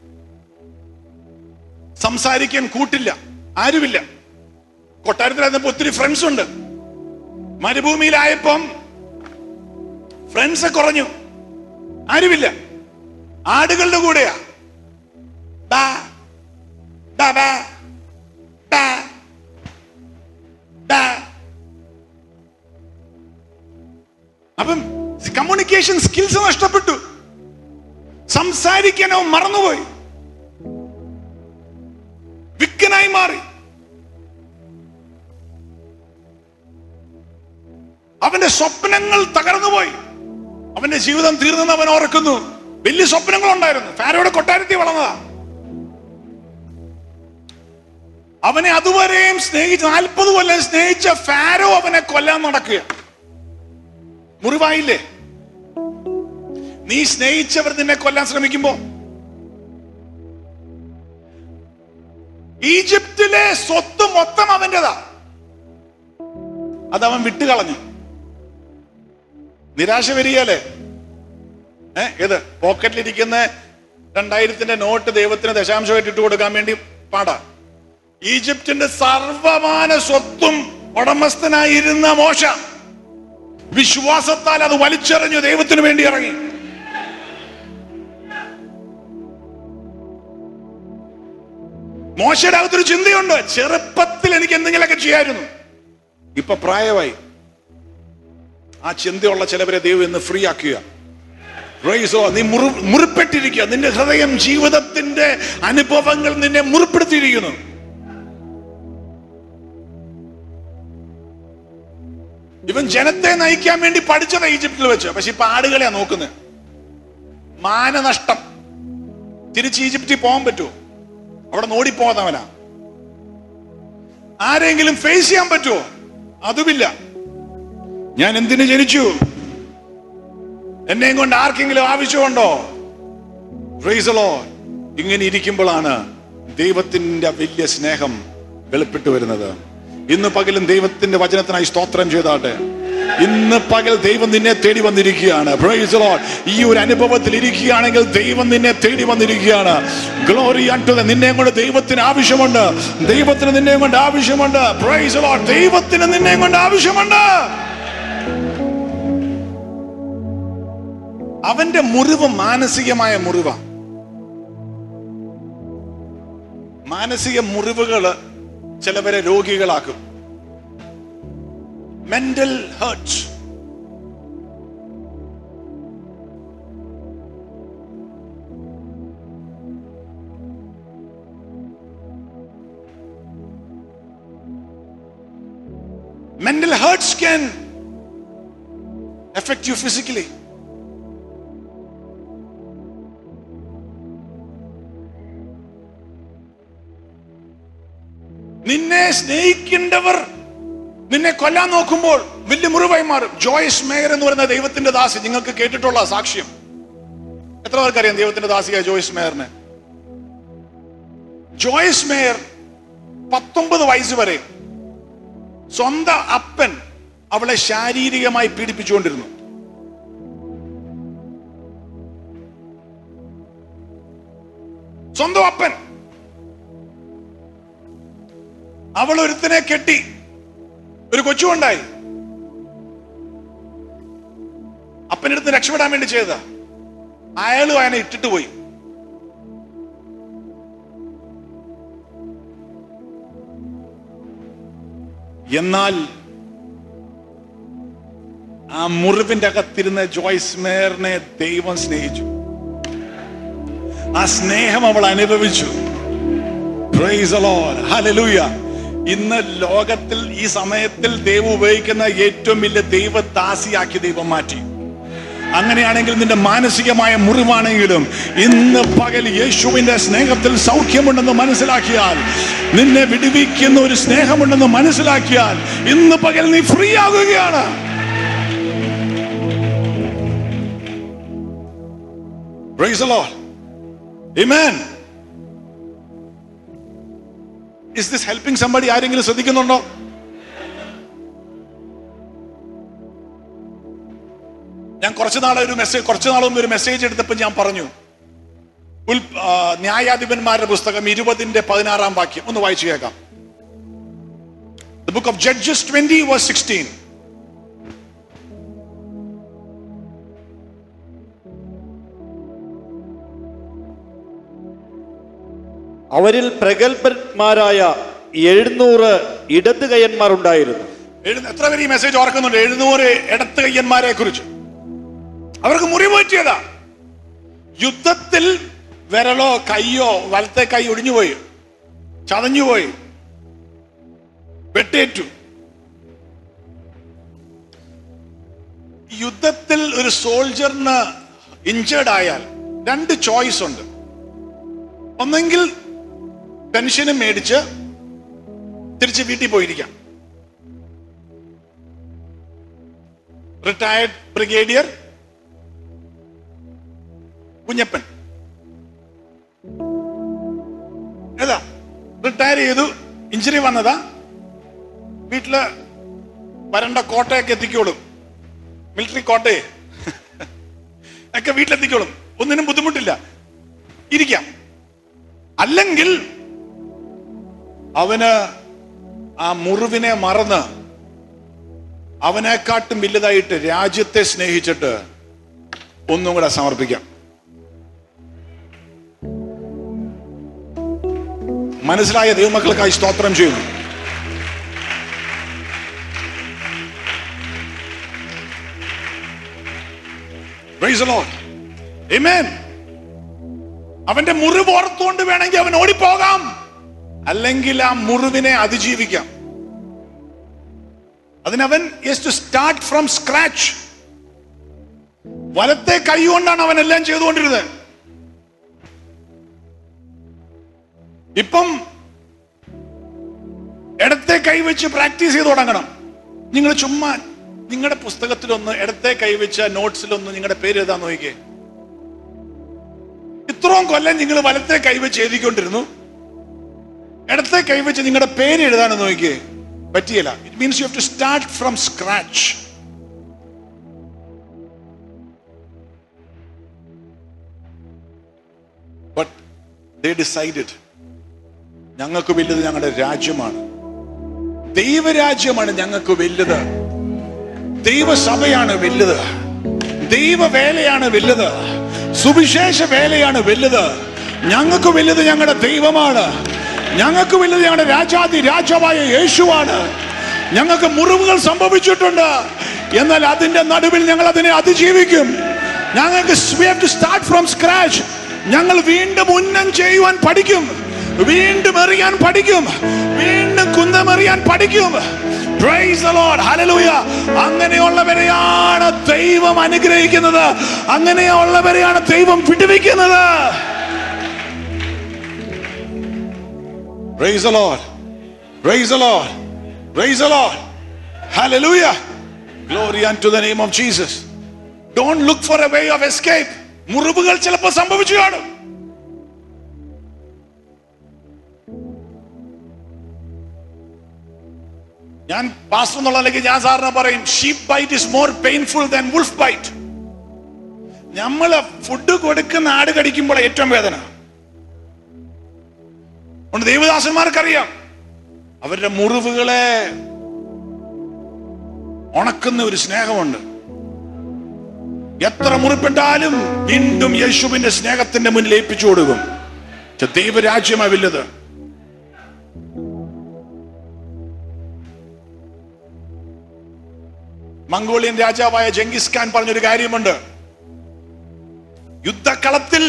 സംസാരിക്കാൻ കൂട്ടില്ല ആരുമില്ല കൊട്ടാരത്തിലായിരുന്നപ്പോ ഒത്തിരി ഫ്രണ്ട്സ് ഉണ്ട് മരുഭൂമിയിലായപ്പം ഫ്രണ്ട്സ് കുറഞ്ഞു ആരുമില്ല ആടുകളുടെ കൂടെയാ ബാ, ബാ, ബാ, ബാ, ബാ. അപ്പം കമ്മ്യൂണിക്കേഷൻ സ്കിൽസ് നഷ്ടപ്പെട്ടു സംസാരിക്കാനോ മറന്നുപോയി വിക്കനായി മാറി അവന്റെ സ്വപ്നങ്ങൾ തകർന്നുപോയി അവന്റെ ജീവിതം തീർന്നെന്ന് അവൻ ഓർക്കുന്നു വലിയ സ്വപ്നങ്ങൾ ഉണ്ടായിരുന്നു ഫാരോയുടെ കൊട്ടാരത്തിൽ വളർന്നതാ അവനെ അതുവരെയും സ്നേഹിച്ച് നാൽപ്പത് കൊല്ലം സ്നേഹിച്ച ഫാരോ അവനെ കൊല്ലാൻ നടക്കുക മുറിവായില്ലേ നീ സ്നേഹിച്ചവർ നിന്നെ കൊല്ലാൻ ശ്രമിക്കുമ്പോ ഈജിപ്തിലെ സ്വത്ത് മൊത്തം അവന്റേതാ അത് അവൻ വിട്ടുകളഞ്ഞു നിരാശ വരികയല്ലേ ഏ ഏത് പോക്കറ്റിലിരിക്കുന്ന രണ്ടായിരത്തിന്റെ നോട്ട് ദൈവത്തിന് ദശാംശമായിട്ട് ഇട്ട് കൊടുക്കാൻ വേണ്ടി പാടാ ഈജിപ്തിന്റെ സർവമാന സ്വത്തും ഉടമസ്ഥനായിരുന്ന മോശ വിശ്വാസത്താൽ അത് വലിച്ചെറിഞ്ഞു ദൈവത്തിന് വേണ്ടി ഇറങ്ങി മോശയുടെ അകത്തൊരു ചിന്തയുണ്ട് ചെറുപ്പത്തിൽ എനിക്ക് എന്തെങ്കിലുമൊക്കെ ചെയ്യായിരുന്നു ഇപ്പൊ പ്രായമായി ആ ചിന്തയുള്ള ചിലവരെ ദൈവം ഇന്ന് ഫ്രീ ആക്കുക Praise the Lord. നീ മുറി മുറിപ്പെട്ടിരിക്കുക നിന്റെ ഹൃദയം ജീവിതത്തിന്റെ അനുഭവങ്ങൾ നിന്നെ മുറിപ്പെടുത്തിയിരിക്കുന്നു ഇവൻ ജനത്തെ നയിക്കാൻ വേണ്ടി പഠിച്ചത് ഈജിപ്തിൽ വെച്ച് പക്ഷെ ഇപ്പൊ ആടുകളെയാ നോക്കുന്നത് മാനനഷ്ടം തിരിച്ച് ഈജിപ്തിൽ പോകാൻ പറ്റുമോ അവിടെ നോടിപ്പോകുന്നവനാ ആരെങ്കിലും ഫേസ് ചെയ്യാൻ പറ്റുമോ അതുമില്ല ഞാൻ എന്തിനു ജനിച്ചു എന്നെയും കൊണ്ട് ആർക്കെങ്കിലും ആവശ്യമുണ്ടോ Praise the Lord. ഇങ്ങനെ ഇരിക്കുമ്പോഴാണ് ദൈവത്തിന്റെ വലിയ സ്നേഹം വെളിപ്പെട്ടു വരുന്നത് ഇന്ന് പകലും ദൈവത്തിന്റെ വചനത്തിനായി സ്തോത്രം ചെയ്താട്ടെ ഇന്ന് പകൽ ദൈവം നിന്നെ തേടി വന്നിരിക്കുകയാണ് Praise the Lord. ഈ ഒരു അനുഭവത്തിൽ ഇരിക്കുകയാണെങ്കിൽ ദൈവം നിന്നെ തേടി വന്നിരിക്കുകയാണ് ഗ്ലോറി അണ്ടു നിന്നെ കൊണ്ട് ദൈവത്തിന് ആവശ്യമുണ്ട് ദൈവത്തിന് നിന്നെ കൊണ്ട് ആവശ്യമുണ്ട് Praise the Lord. ദൈവത്തിന് നിന്നെ കൊണ്ട് ആവശ്യമുണ്ട് അവന്റെ മുറിവ് മാനസികമായ മുറിവാ മാനസിക മുറിവുകള് ചിലവരെ രോഗികളാക്കും mental hurt mental hurts can affect you physically നിന്നെ സ്നേഹിക്കേണ്ടവർ നിന്നെ കൊല്ലാൻ നോക്കുമ്പോൾ വലിയ മുറിവായി മാറും ജോയ്സ് മേയർ എന്ന് പറയുന്ന ദൈവത്തിന്റെ ദാസി നിങ്ങൾക്ക് കേട്ടിട്ടുള്ള സാക്ഷ്യം എത്ര പേർക്കറിയാം ദൈവത്തിന്റെ ദാസിയായ ജോയ്സ് മേയറിനെ ജോയ്സ് മേയർ പത്തൊമ്പത് വയസ്സ് വരെ സ്വന്തം അപ്പൻ അവളെ ശാരീരികമായി പീഡിപ്പിച്ചുകൊണ്ടിരുന്നു സ്വന്തം അപ്പൻ അവൾ ഒരുത്തനെ കെട്ടി ഒരു കൊച്ചുണ്ടായി അപ്പനടുത്ത് രക്ഷപ്പെടാൻ വേണ്ടി ചെയ്തതാ അയാളും അയനെ ഇട്ടിട്ട് പോയി എന്നാൽ ആ മുറിവിന്റെ അകത്തിരുന്ന ജോയ്സ് മേയറിനെ ദൈവം സ്നേഹിച്ചു ആ സ്നേഹം അവൾ അനുഭവിച്ചു Praise the Lord. Hallelujah. ഇന്ന് ലോകത്തിൽ ഈ സമയത്തിൽ ദൈവം ഉപയോഗിക്കുന്ന ഏറ്റവും വലിയ ദൈവദാസിയാക്കി ദൈവം മാറ്റി അങ്ങനെയാണെങ്കിൽ നിന്റെ മാനസികമായ മുറിവാണെങ്കിലും ഇന്ന് പകൽ യേശുവിന്റെ സ്നേഹത്തിൽ സൗഖ്യമുണ്ടെന്ന് മനസ്സിലാക്കിയാൽ നിന്നെ വിടുവിക്കുന്ന ഒരു സ്നേഹമുണ്ടെന്ന് മനസ്സിലാക്കിയാൽ ഇന്ന് പകൽ നീ ഫ്രീ ആകുകയാണ് Praise the Lord. Amen. Is this helping somebody ആരെങ്കിലും ശ്രദ്ധിക്കുന്നുണ്ടോ ഞാൻ കുറച്ച് നാളെ ഒരു മെസ്സേജ് കുറച്ച് നാൾ മുമ്പ് ഒരു മെസ്സേജ് എടുത്തപ്പോൾ ഞാൻ പറഞ്ഞു ഉൽ ആ, ന്യായാധിപന്മാരുടെ പുസ്തകം ഇരുപതിന്റെ പതിനാറാം വാക്യം ഒന്ന് വായിച്ചു കേൾക്കാം The book of Judges 20 verse 16. അവരിൽ പ്രഗത്ഭന്മാരായ എഴുന്നൂറ് ഇടത് കയ്യന്മാർ ഉണ്ടായിരുന്നു എഴുന്ന- എത്ര പേര് ഈ മെസ്സേജ് ഓർക്കുന്നുണ്ട് എഴുന്നൂറ് ഇടത്ത് കയ്യന്മാരെ കുറിച്ച് അവർക്ക് മുറിവ് പറ്റിയതാ യുദ്ധത്തിൽ വിരലോ കയ്യോ വലത്തെ കൈ ഒടിഞ്ഞുപോയി ചതഞ്ഞുപോയി വെട്ടേറ്റു യുദ്ധത്തിൽ ഒരു സോൾജറിന് ഇഞ്ചേർഡ് ആയാൽ രണ്ട് ചോയ്സ് ഉണ്ട് ഒന്നെങ്കിൽ പെൻഷനും മേടിച്ച് തിരിച്ച് വീട്ടിൽ പോയിരിക്കാം റിട്ടയർഡ് ബ്രിഗേഡിയർ കുഞ്ഞപ്പൻ ഏതാ റിട്ടയർ ചെയ്തു ഇഞ്ചുറി വന്നതാ വീട്ടില് വരണ്ട കോട്ടയൊക്കെ എത്തിക്കോളും മിലിറ്ററി കോട്ടയെ ഒക്കെ വീട്ടിലെത്തിക്കോളും ഒന്നിനും ബുദ്ധിമുട്ടില്ല ഇരിക്കാം അല്ലെങ്കിൽ അവന് ആ മുറിവിനെ മറന്ന് അവനെക്കാട്ടും വലുതായിട്ട് രാജ്യത്തെ സ്നേഹിച്ചിട്ട് ഒന്നും കൂടെ സമർപ്പിക്കാം മനസ്സിലായ ദൈവമക്കൾക്കായി സ്തോത്രം ചെയ്യുന്നു Praise the Lord. Amen. അവന്റെ മുറിവ് ഓർത്തുകൊണ്ട് വേണമെങ്കിൽ അവൻ ഓടിപ്പോകാം അല്ലെങ്കിൽ ആ മുറിവിനെ അതിജീവിക്കാം അതിനവൻ yes to start from scratch വലത്തെ കൈ കൊണ്ടാണ് അവൻ എല്ലാം ചെയ്തുകൊണ്ടിരുന്നത് ഇപ്പം ഇടത്തെ കൈ വെച്ച് പ്രാക്ടീസ് ചെയ്ത് തുടങ്ങണം നിങ്ങൾ ചുമ്മാ നിങ്ങളുടെ പുസ്തകത്തിലൊന്ന് ഇടത്തെ കൈ വെച്ച നോട്ട്സിലൊന്ന് നിങ്ങളുടെ പേര് എഴുതാൻ നോക്കിക്കേ ഇത്രയും കൊല്ലം നിങ്ങൾ വലത്തെ കൈവച്ച് എഴുതിക്കൊണ്ടിരുന്നു ഇടത്തെ കൈവച്ച് നിങ്ങളുടെ പേര് എഴുതാനെന്ന് നോക്കിയേ പറ്റിയല്ല it means you have to start from scratch but they decided ഞങ്ങൾക്ക് വലുത് ഞങ്ങളുടെ രാജ്യമാണ് ദൈവരാജ്യമാണ് ഞങ്ങൾക്ക് വലുത് ദൈവസഭയാണ് വലുത് ദൈവവേലയാണ് വലുത് സുവിശേഷ വേലയാണ് വലുത് ഞങ്ങൾക്ക് വലുത് ഞങ്ങളുടെ ദൈവമാണ് ഞങ്ങൾക്ക് വലുത് ഞങ്ങളുടെ രാജാതി രാജാവായ യേശുവാണ് ഞങ്ങൾക്ക് മുറിവുകൾ സംഭവിച്ചിട്ടുണ്ട് എന്നാൽ അതിന്റെ നടുവിൽ ഞങ്ങൾ അതിനെ അതിജീവിക്കും ഞങ്ങൾക്ക് സ്റ്റാർട്ട് ഫ്രം സ്ക്രാച്ച് ഞങ്ങൾ വീണ്ടും ഉന്നം ചെയ്യുവാൻ പഠിക്കും വീണ്ടും എറിയാൻ പഠിക്കും വീണ്ടും കുന്തമെറിയാൻ പഠിക്കും Praise the Lord. Hallelujah. അങ്ങനെയുള്ളവരെയാണ് ദൈവം അനുഗ്രഹിക്കുന്നത് അങ്ങനെയുള്ളവരെയാണ് ദൈവം വിടുവിക്കുന്നത് Praise the Lord. Praise the Lord. Praise the Lord. Hallelujah. Glory unto the name of Jesus. Don't look for a way of escape. മുറിവുകൾ ചിലപ്പോൾ സംഭവിച്ചു കാണും ഞാൻ പാസ്റ്റർ എന്നുള്ള നിലയ്ക്ക് ഞാൻ സാറിന് പറയും sheep bite is more painful than wolf bite നമ്മള് ഫുഡ് കൊടുക്കുന്ന ആട് കടിക്കുമ്പോൾ ഏറ്റവും വേദന ഉണ്ട് ദൈവദാസന്മാർക്കറിയാം അവരുടെ മുറിവുകളെ ഉണക്കുന്ന ഒരു സ്നേഹമുണ്ട് എത്ര മുറിപ്പെട്ടാലും വീണ്ടും യേശുവിന്റെ സ്നേഹത്തിന്റെ മുന്നിൽ ഏൽപ്പിച്ചു കൊടുക്കും പക്ഷെ ദൈവരാജ്യമാ വലുത് മംഗോളിയൻ രാജാവായ ജംഗിസ് ഖാൻ പറഞ്ഞൊരു കാര്യമുണ്ട് യുദ്ധക്കളത്തിൽ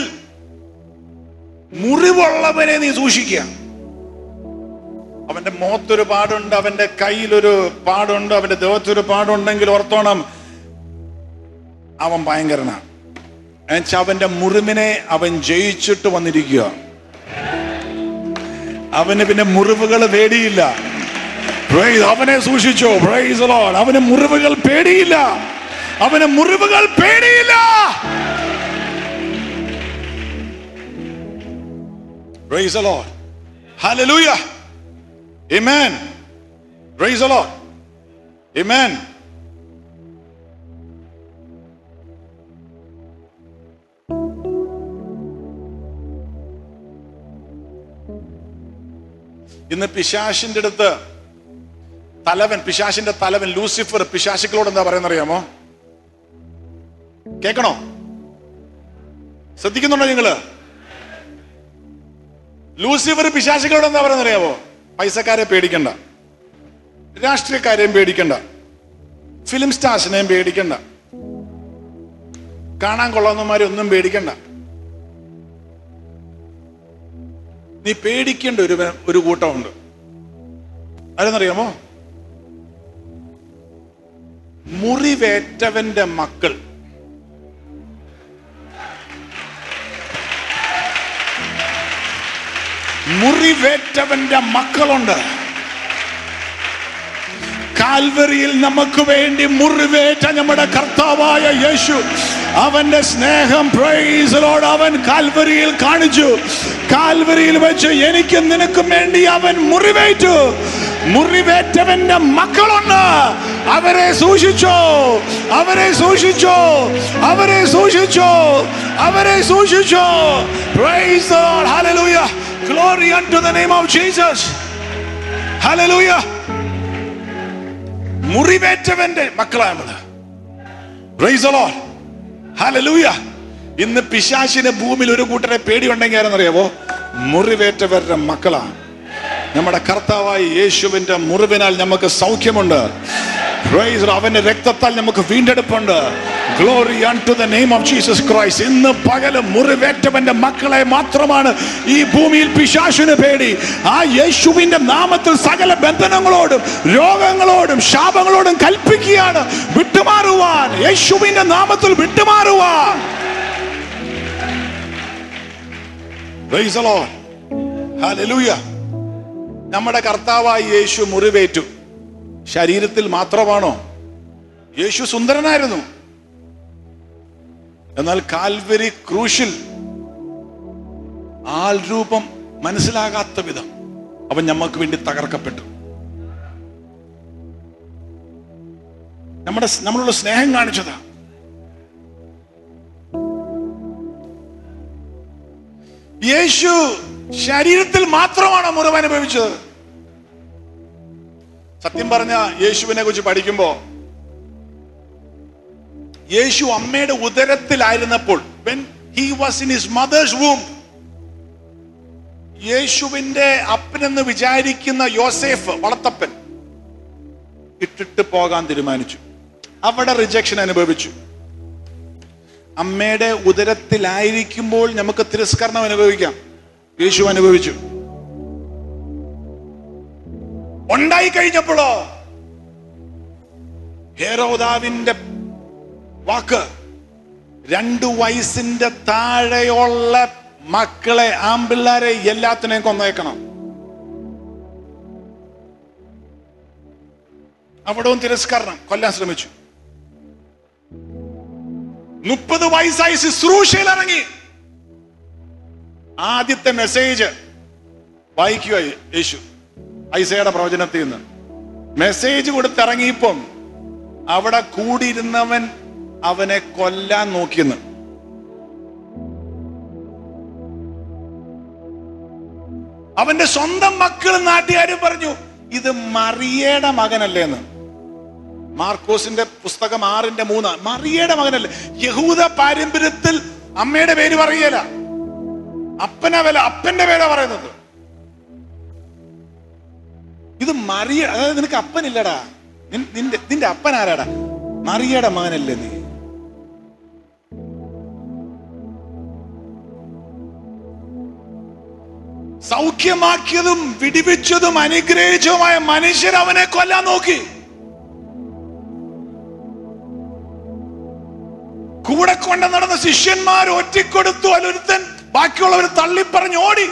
മുറിവുള്ളവനെ നീ സൂക്ഷിക്കുക അവന്റെ മുഖത്തൊരു പാടുണ്ട് അവന്റെ കയ്യിലൊരു പാടുണ്ട് അവന്റെ ദേഹത്തൊരു പാടുണ്ടെങ്കിൽ ഓർത്തോണം അവൻ ഭയങ്കരനാണ് എന്നുവെച്ചാൽ അവന്റെ മുറിവിനെ അവൻ ജയിച്ചിട്ട് വന്നിരിക്കുക അവന് പിന്നെ മുറിവുകൾ പേടിയില്ല Praise, അവനെ സൂക്ഷിച്ചോ പ്രൈസ് ലോഡ് അവന് മുറിവുകൾ പേടിയില്ല അവന് മുറിവുകൾ പേടിയില്ല Praise the Lord. Hallelujah. Amen. Praise the Lord. Amen. ഇന്ന് പിശാശിന്റെ അടുത്ത് തലവൻ പിശാശിന്റെ തലവൻ ലൂസിഫർ പിശാശുക്കളോട് എന്താ പറയുന്ന അറിയാമോ കേക്കണോ ശ്രദ്ധിക്കുന്നുണ്ടോ നിങ്ങള് ലൂസിഫർ പിശാശുക്കളോട് എന്താ പറയുന്ന അറിയാമോ പൈസക്കാരെ പേടിക്കണ്ട രാഷ്ട്രീയക്കാരെയും പേടിക്കണ്ട ഫിലിം സ്റ്റാർസിനെയും പേടിക്കണ്ട കാണാൻ കൊള്ളാവുന്നമാരെ ഒന്നും പേടിക്കണ്ട നീ പേടിക്കേണ്ട ഒരു ഒരു കൂട്ടമുണ്ട് ആരെന്നറിയാമോ മുറിവേറ്റവന്റെ മക്കൾ മുറിവേറ്റവന്റെ മക്കളുണ്ട് കാൽവരിയിൽ നമുക്ക് വേണ്ടി മുറിവേറ്റ നമ്മുടെ കർത്താവായ യേശു അവന്റെ സ്നേഹം പ്രൈസലോട് അവൻ കാൽവരിയിൽ കാണിച്ചു കാൽവരിയിൽ വെച്ച് എനിക്കും നിനക്കും വേണ്ടി അവൻ മുറിവേറ്റു മുറിവേറ്റവന്റെ മക്കളുണ്ട് അവരെ സൂക്ഷിച്ചോ അവരെ സൂക്ഷിച്ചോ അവരെ സൂക്ഷിച്ചോ അവരെ സൂക്ഷിച്ചോ Praise the Lord. Hallelujah. Glory unto the name of Jesus. Hallelujah. മുറിവേറ്റവന്റെ മക്കളാണ് Praise the Lord. Hallelujah. ഇന്ന് പിശാശിന് ഭൂമിയിൽ ഒരു കൂട്ടരെ പേടിയുണ്ടെങ്കിൽ ആരെന്നറിയാവോ മുറിവേറ്റവരുടെ മക്കളാണ് നമ്മുടെ കർത്താവായി യേശുവിന്റെ മുറിവിനാൽ നമുക്ക് സൗഖ്യമുണ്ട് Praise the Lord. അവന്റെ രക്തത്താൽ നമുക്ക് വീണ്ടെടുപ്പുണ്ട് glory to the name of Jesus Christ ഇന്ന് പകല് മുറിവേറ്റവന്റെ മക്കളെ മാത്രമാണ് ഈ ഭൂമിയിൽ പിശാശുന് പേടി ആ യേശുവിന്റെ നാമത്തിൽ സകല ബന്ധനങ്ങളോടും രോഗങ്ങളോടും ശാപങ്ങളോടും കൽപ്പിക്കുകയാണ് വിട്ടുമാറുവാൻ യേശുവിന്റെ നാമത്തിൽ വിട്ടുമാറുവാൻ Praise the Lord. Hallelujah. നമ്മുടെ കർത്താവായി യേശു മുറിവേറ്റു ശരീരത്തിൽ മാത്രമാണോ യേശു സുന്ദരനായിരുന്നു എന്നാൽ കാൽവരി ക്രൂശിൽ ആൾ രൂപം മനസ്സിലാകാത്ത വിധം അവൻ ഞമ്മക്ക് വേണ്ടി തകർക്കപ്പെട്ടു നമ്മുടെ നമ്മളുള്ള സ്നേഹം കാണിച്ചതാ യേശു ശരീരത്തിൽ മാത്രമാണ് മുറിവ് അനുഭവിച്ചത് സത്യം പറഞ്ഞ യേശുവിനെ കുറിച്ച് പഠിക്കുമ്പോ യേശു അമ്മയുടെ ഉദരത്തിലായിരുന്നപ്പോൾ when he was in his mother's womb യേശുവിന്റെ അപ്പനെന്ന് വിചാരിക്കുന്ന യോസേഫ് വളർത്തപ്പൻ ഇട്ടിട്ട് പോകാൻ തീരുമാനിച്ചു അവിടെ റിജക്ഷൻ അനുഭവിച്ചു അമ്മയുടെ ഉദരത്തിലായിരിക്കുമ്പോൾ നമുക്ക് തിരസ്കരണം അനുഭവിക്കാം യേശു അനുഭവിച്ചു ഉണ്ടായി കഴിഞ്ഞപ്പോഴോ ഹേരോദാവിന്റെ വാക്ക് രണ്ടു വയസ്സിന്റെ താഴെയുള്ള മക്കളെ ആമ്പിള്ളാരെ എല്ലാത്തിനെയും കൊന്നേക്കണം അവിടവും തിരസ്കരണം കൊല്ലാൻ ശ്രമിച്ചു മുപ്പത് വയസ്സായി ശുശ്രൂഷയിൽ ഇറങ്ങി ആദ്യത്തെ മെസ്സേജ് വായിക്കുക യേശു ഐസയുടെ പ്രവചനത്തിൽ നിന്ന് മെസ്സേജ് കൊടുത്തിറങ്ങിയപ്പം അവിടെ കൂടിയിരുന്നവൻ അവനെ കൊല്ലാൻ നോക്കിയെന്ന് അവന്റെ സ്വന്തം മക്കളും നാട്ടുകാരും പറഞ്ഞു ഇത് മറിയയുടെ മകനല്ലേന്ന് മാർക്കോസിന്റെ പുസ്തകം ആറിന്റെ മൂന്ന് മറിയയുടെ മകനല്ലേ യഹൂദ പാരമ്പര്യത്തിൽ അമ്മയുടെ പേര് പറയല അപ്പന വില അപ്പന്റെ പേരാ പറയുന്നത് ഇത് മറിയ അതായത് നിനക്ക് അപ്പനില്ലടാ നിൻ- നിന്റെ നിന്റെ അപ്പൻ ആരാടാ മറിയയുടെ മകനല്ലേ നീ സൗഖ്യമാക്കിയതും വിടിവിച്ചതും അനുഗ്രഹിച്ചതുമായ മനുഷ്യർ അവനെ കൊല്ലാൻ നോക്കി കൂടെ കൊണ്ട് നടന്ന ശിഷ്യന്മാർ ഒറ്റിക്കൊടുത്തു അല്ലൊരുത്തൻ ബാക്കിയുള്ളവർ തള്ളിപ്പറഞ്ഞ് ഓടി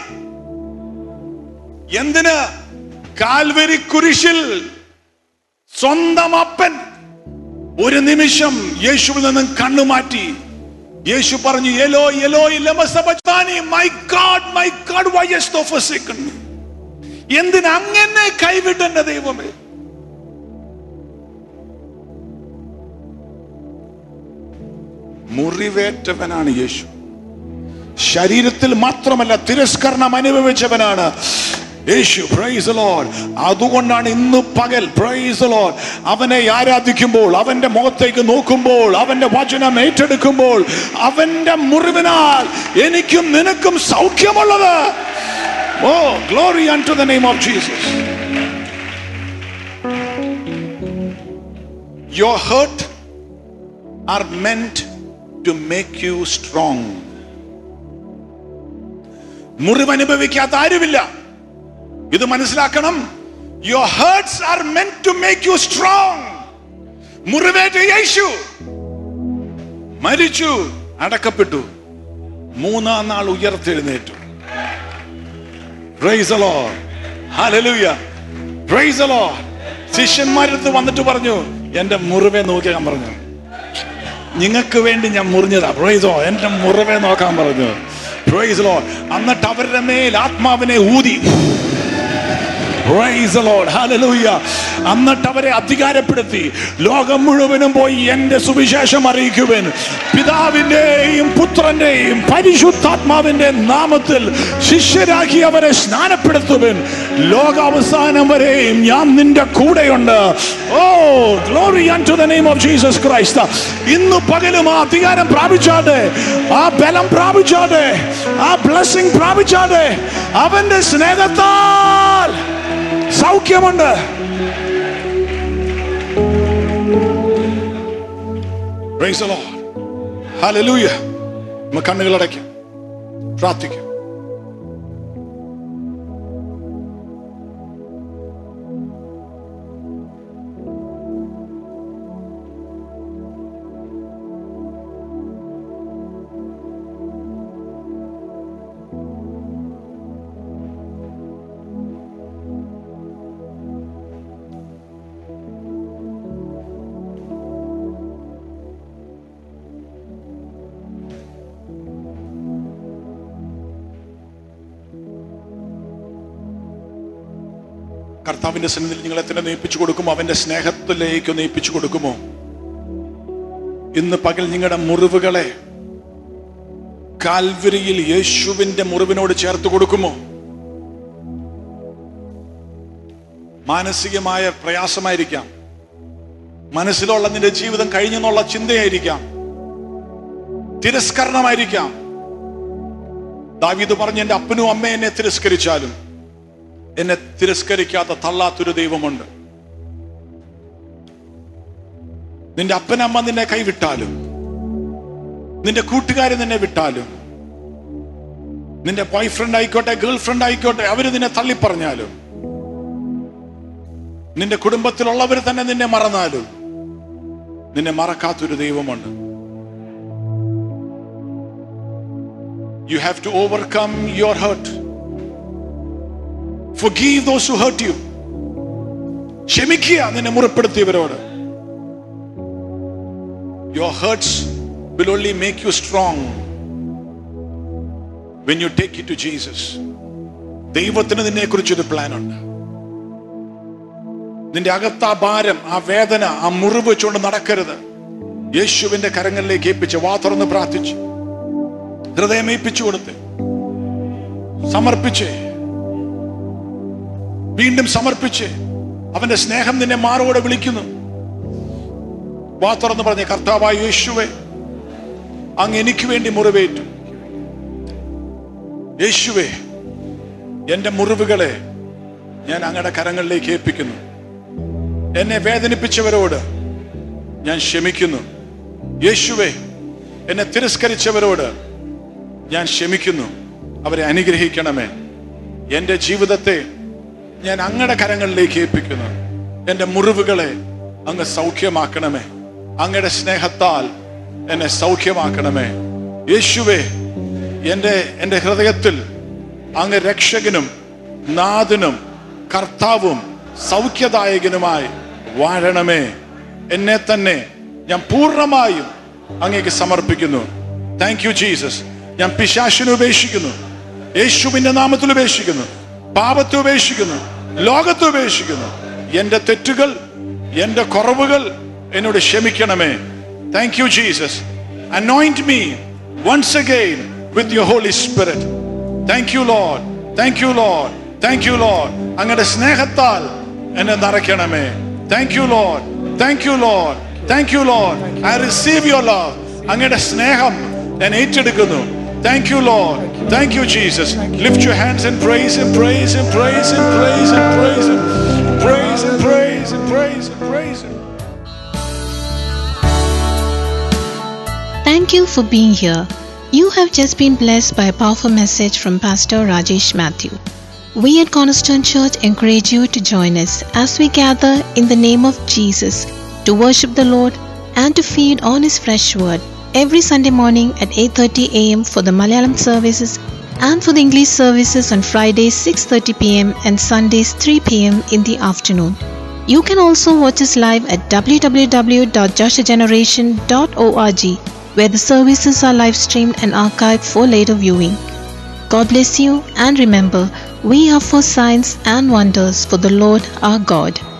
എന്തിന് കാൽവരി കുരിശിൽ സ്വന്തം അപ്പൻ ഒരു നിമിഷം യേശുവിൽ നിന്നും കണ്ണുമാറ്റി യേശു പറഞ്ഞു എലോ എലോ my God my God why forsaken me എന്തിന് അങ്ങനെ കൈവിട്ടെന്റെ ദൈവമേ മുറിവേറ്റവനാണ് യേശു ശരീരത്തിൽ മാത്രമല്ല തിരസ്കരണം അനുഭവിച്ചവനാണ് യേശു പ്രൈസ് ലോഡ് അതുകൊണ്ടാണ് ഇന്ന് പകൽ പ്രൈസ് ലോഡ് അവനെ ആരാധിക്കുമ്പോൾ അവന്റെ മുഖത്തേക്ക് നോക്കുമ്പോൾ അവന്റെ വചനം ഏറ്റെടുക്കുമ്പോൾ അവന്റെ മുറിവിനാൽ എനിക്കും നിനക്കും സൗഖ്യമുള്ളത് oh glory unto the name of Jesus your hurt are meant to make you strong മുറിവ് അനുഭവിക്കാത്ത ആരുമില്ല ഇത് മനസ്സിലാക്കണം your hurts are meant to make you strong മുറിവേറ്റ യേശു മരിച്ചു അടക്കപ്പെട്ടു മൂന്നാം നാൾ ഉയർത്തെഴുന്നേറ്റു Praise the Lord. Hallelujah. Praise the Lord. ശിഷ്യന്മാരടുത്ത് വന്നിട്ട് പറഞ്ഞു എന്റെ മുറിവെ നോക്കാൻ പറഞ്ഞു നിങ്ങൾക്ക് വേണ്ടി ഞാൻ മുറിഞ്ഞതാ പ്രൈസോ എന്റെ മുറിവെ നോക്കാൻ പറഞ്ഞു പ്രൈസ് ലോ എന്നിട്ട് അവരുടെ മേൽ ആത്മാവിനെ ഊതി Praise the Lord. Hallelujah. എന്നിട്ട് അവരെ അധികാരപ്പെടുത്തി ലോകം മുഴുവനും പോയി എന്റെ സുവിശേഷം അറിയിക്കുവാൻ പിതാവിന്റെയും പുത്രന്റെയും പരിശുദ്ധാത്മാവിന്റെ നാമത്തിൽ ശിഷ്യരാക്കി അവരെ സ്നാനപ്പെടുത്തുവൻ ലോകാവസാനം വരെയും ഞാൻ നിന്റെ കൂടെയുണ്ട് oh glory to the name of Jesus Christ ഇന്ന് പകലും ആ അധികാരം പ്രാപിച്ചാട്ടെ ആ ബലം പ്രാപിച്ചാട്ടെ ആ ബ്ലെസ്സിംഗ് പ്രാപിച്ചാട്ടെ അവന്റെ സ്നേഹത്താൽ സൗഖ്യമുണ്ട് Praise the Lord. Hallelujah. നമുക്ക് കണ്ണുകളടയ്ക്കാം പ്രാർത്ഥിക്കാം കർത്താവിന്റെ സന്നിധിയിൽ നിങ്ങൾ എത്ര നയിപ്പിച്ചു കൊടുക്കുമോ അവന്റെ സ്നേഹത്തിലേക്ക് നയിപ്പിച്ചു കൊടുക്കുമോ ഇന്ന് പകൽ നിങ്ങളുടെ മുറിവുകളെ കാൽവരിയിൽ യേശുവിന്റെ മുറിവിനോട് ചേർത്ത് കൊടുക്കുമോ മാനസികമായ പ്രയാസമായിരിക്കാം മനസ്സിലുള്ള നിന്റെ ജീവിതം കഴിഞ്ഞെന്നുള്ള ചിന്തയായിരിക്കാം തിരസ്കരണമായിരിക്കാം ദാവീദ് പറഞ്ഞ് എന്റെ അപ്പനും അമ്മയും എന്നെ തിരസ്കരിച്ചാലും എന്നെ തിരസ്കരിക്കാത്ത തള്ളാത്തൊരു ദൈവമുണ്ട് നിന്റെ അപ്പനമ്മ നിന്നെ കൈവിട്ടാലും നിന്റെ കൂട്ടുകാർ നിന്നെ വിട്ടാലും നിന്റെ ബോയ് ഫ്രണ്ട് ആയിക്കോട്ടെ ഗേൾ ഫ്രണ്ട് ആയിക്കോട്ടെ അവര് നിന്നെ തള്ളിപ്പറഞ്ഞാലും നിന്റെ കുടുംബത്തിലുള്ളവർ തന്നെ നിന്നെ മറന്നാലും നിന്നെ മറക്കാത്തൊരു ദൈവമുണ്ട് you have to overcome your hurt Forgive those who hurt you. ക്ഷമിക്കുക നിന്നെ മുറിപ്പെടുത്തിയവരോട് Your hurts will only make you strong when you take it to Jesus. ദൈവത്തിന് നിന്നെ കുറിച്ചൊരു പ്ലാൻ ഉണ്ട് നിന്റെ അകത്ത് ആ ഭാരം ആ വേദന ആ മുറിവ് വെച്ചുകൊണ്ട് നടക്കരുത് യേശുവിന്റെ കരങ്ങളിലേക്ക് ഏൽപ്പിച്ച് വാ തുറന്ന് പ്രാർത്ഥിച്ച് ഹൃദയം ഏൽപ്പിച്ചു കൊടുത്ത് സമർപ്പിച്ചേ വീണ്ടും സമർപ്പിച്ച് അവന്റെ സ്നേഹം നിന്നെ മാറോടെ വിളിക്കുന്നു വാ തുറന്ന് പറഞ്ഞ കർത്താവായ യേശുവെ അങ്ങ് എനിക്ക് വേണ്ടി മുറിവേറ്റു യേശുവെ എന്റെ മുറിവുകളെ ഞാൻ അങ്ങയുടെ കരങ്ങളിലേക്ക് ഏൽപ്പിക്കുന്നു എന്നെ വേദനിപ്പിച്ചവരോട് ഞാൻ ക്ഷമിക്കുന്നു യേശുവെ എന്നെ തിരസ്കരിച്ചവരോട് ഞാൻ ക്ഷമിക്കുന്നു അവരെ അനുഗ്രഹിക്കണമേ എന്റെ ജീവിതത്തെ ഞാൻ അങ്ങയുടെ കരങ്ങളിലേക്ക് ഏൽപ്പിക്കുന്നു എന്റെ മുറിവുകളെ അങ്ങ് സൗഖ്യമാക്കണമേ അങ്ങയുടെ സ്നേഹത്താൽ എന്നെ സൗഖ്യമാക്കണമേ യേശുവേ എന്റെ എന്റെ ഹൃദയത്തിൽ അങ്ങ് രക്ഷകനും നാഥനും കർത്താവും സൗഖ്യദായകനുമായി വാഴണമേ എന്നെ തന്നെ ഞാൻ പൂർണ്ണമായും അങ്ങേക്ക് സമർപ്പിക്കുന്നു താങ്ക് യു ജീസസ് ഞാൻ പിശാശിനെ ഉപേക്ഷിക്കുന്നു യേശുവിന്റെ നാമത്തിൽ ഉപേക്ഷിക്കുന്നു പാപത്തെ ഉപേക്ഷിക്കുന്നു ലോകത്തെ ഉപേക്ഷിക്കുന്നു എന്റെ തെറ്റുകൾ എന്റെ കുറവുകൾ എന്നോട് ക്ഷമിക്കണമേ thank you Jesus anoint me once again with your Holy Spirit thank you Lord thank you Lord thank you Lord അങ്ങയുടെ സ്നേഹത്താൽ എന്നെ നിറയ്ക്കണമേ thank you Lord thank you Lord thank you Lord I receive your love അങ്ങയുടെ സ്നേഹം ഞാൻ ഏറ്റെടുക്കുന്നു Thank you, Lord. Thank you, Jesus. Lift your hands and praise Him, praise Him, praise Him, praise Him, praise Him, praise Him, praise Him, praise Him, praise Him. Thank you for being here. You have just been blessed by a powerful message from Pastor Rajesh Matthew. We at Cornerstone Church encourage you to join us as we gather in the name of Jesus to worship the Lord and to feed on His fresh word every Sunday morning at 8:30 a.m. for the Malayalam services and for the English services on Fridays 6:30 p.m. and Sundays 3 p.m. in the afternoon. You can also watch us live at www.joshageneration.org where the services are live streamed and archived for later viewing. God bless you and remember, We are for signs and wonders for the Lord our God.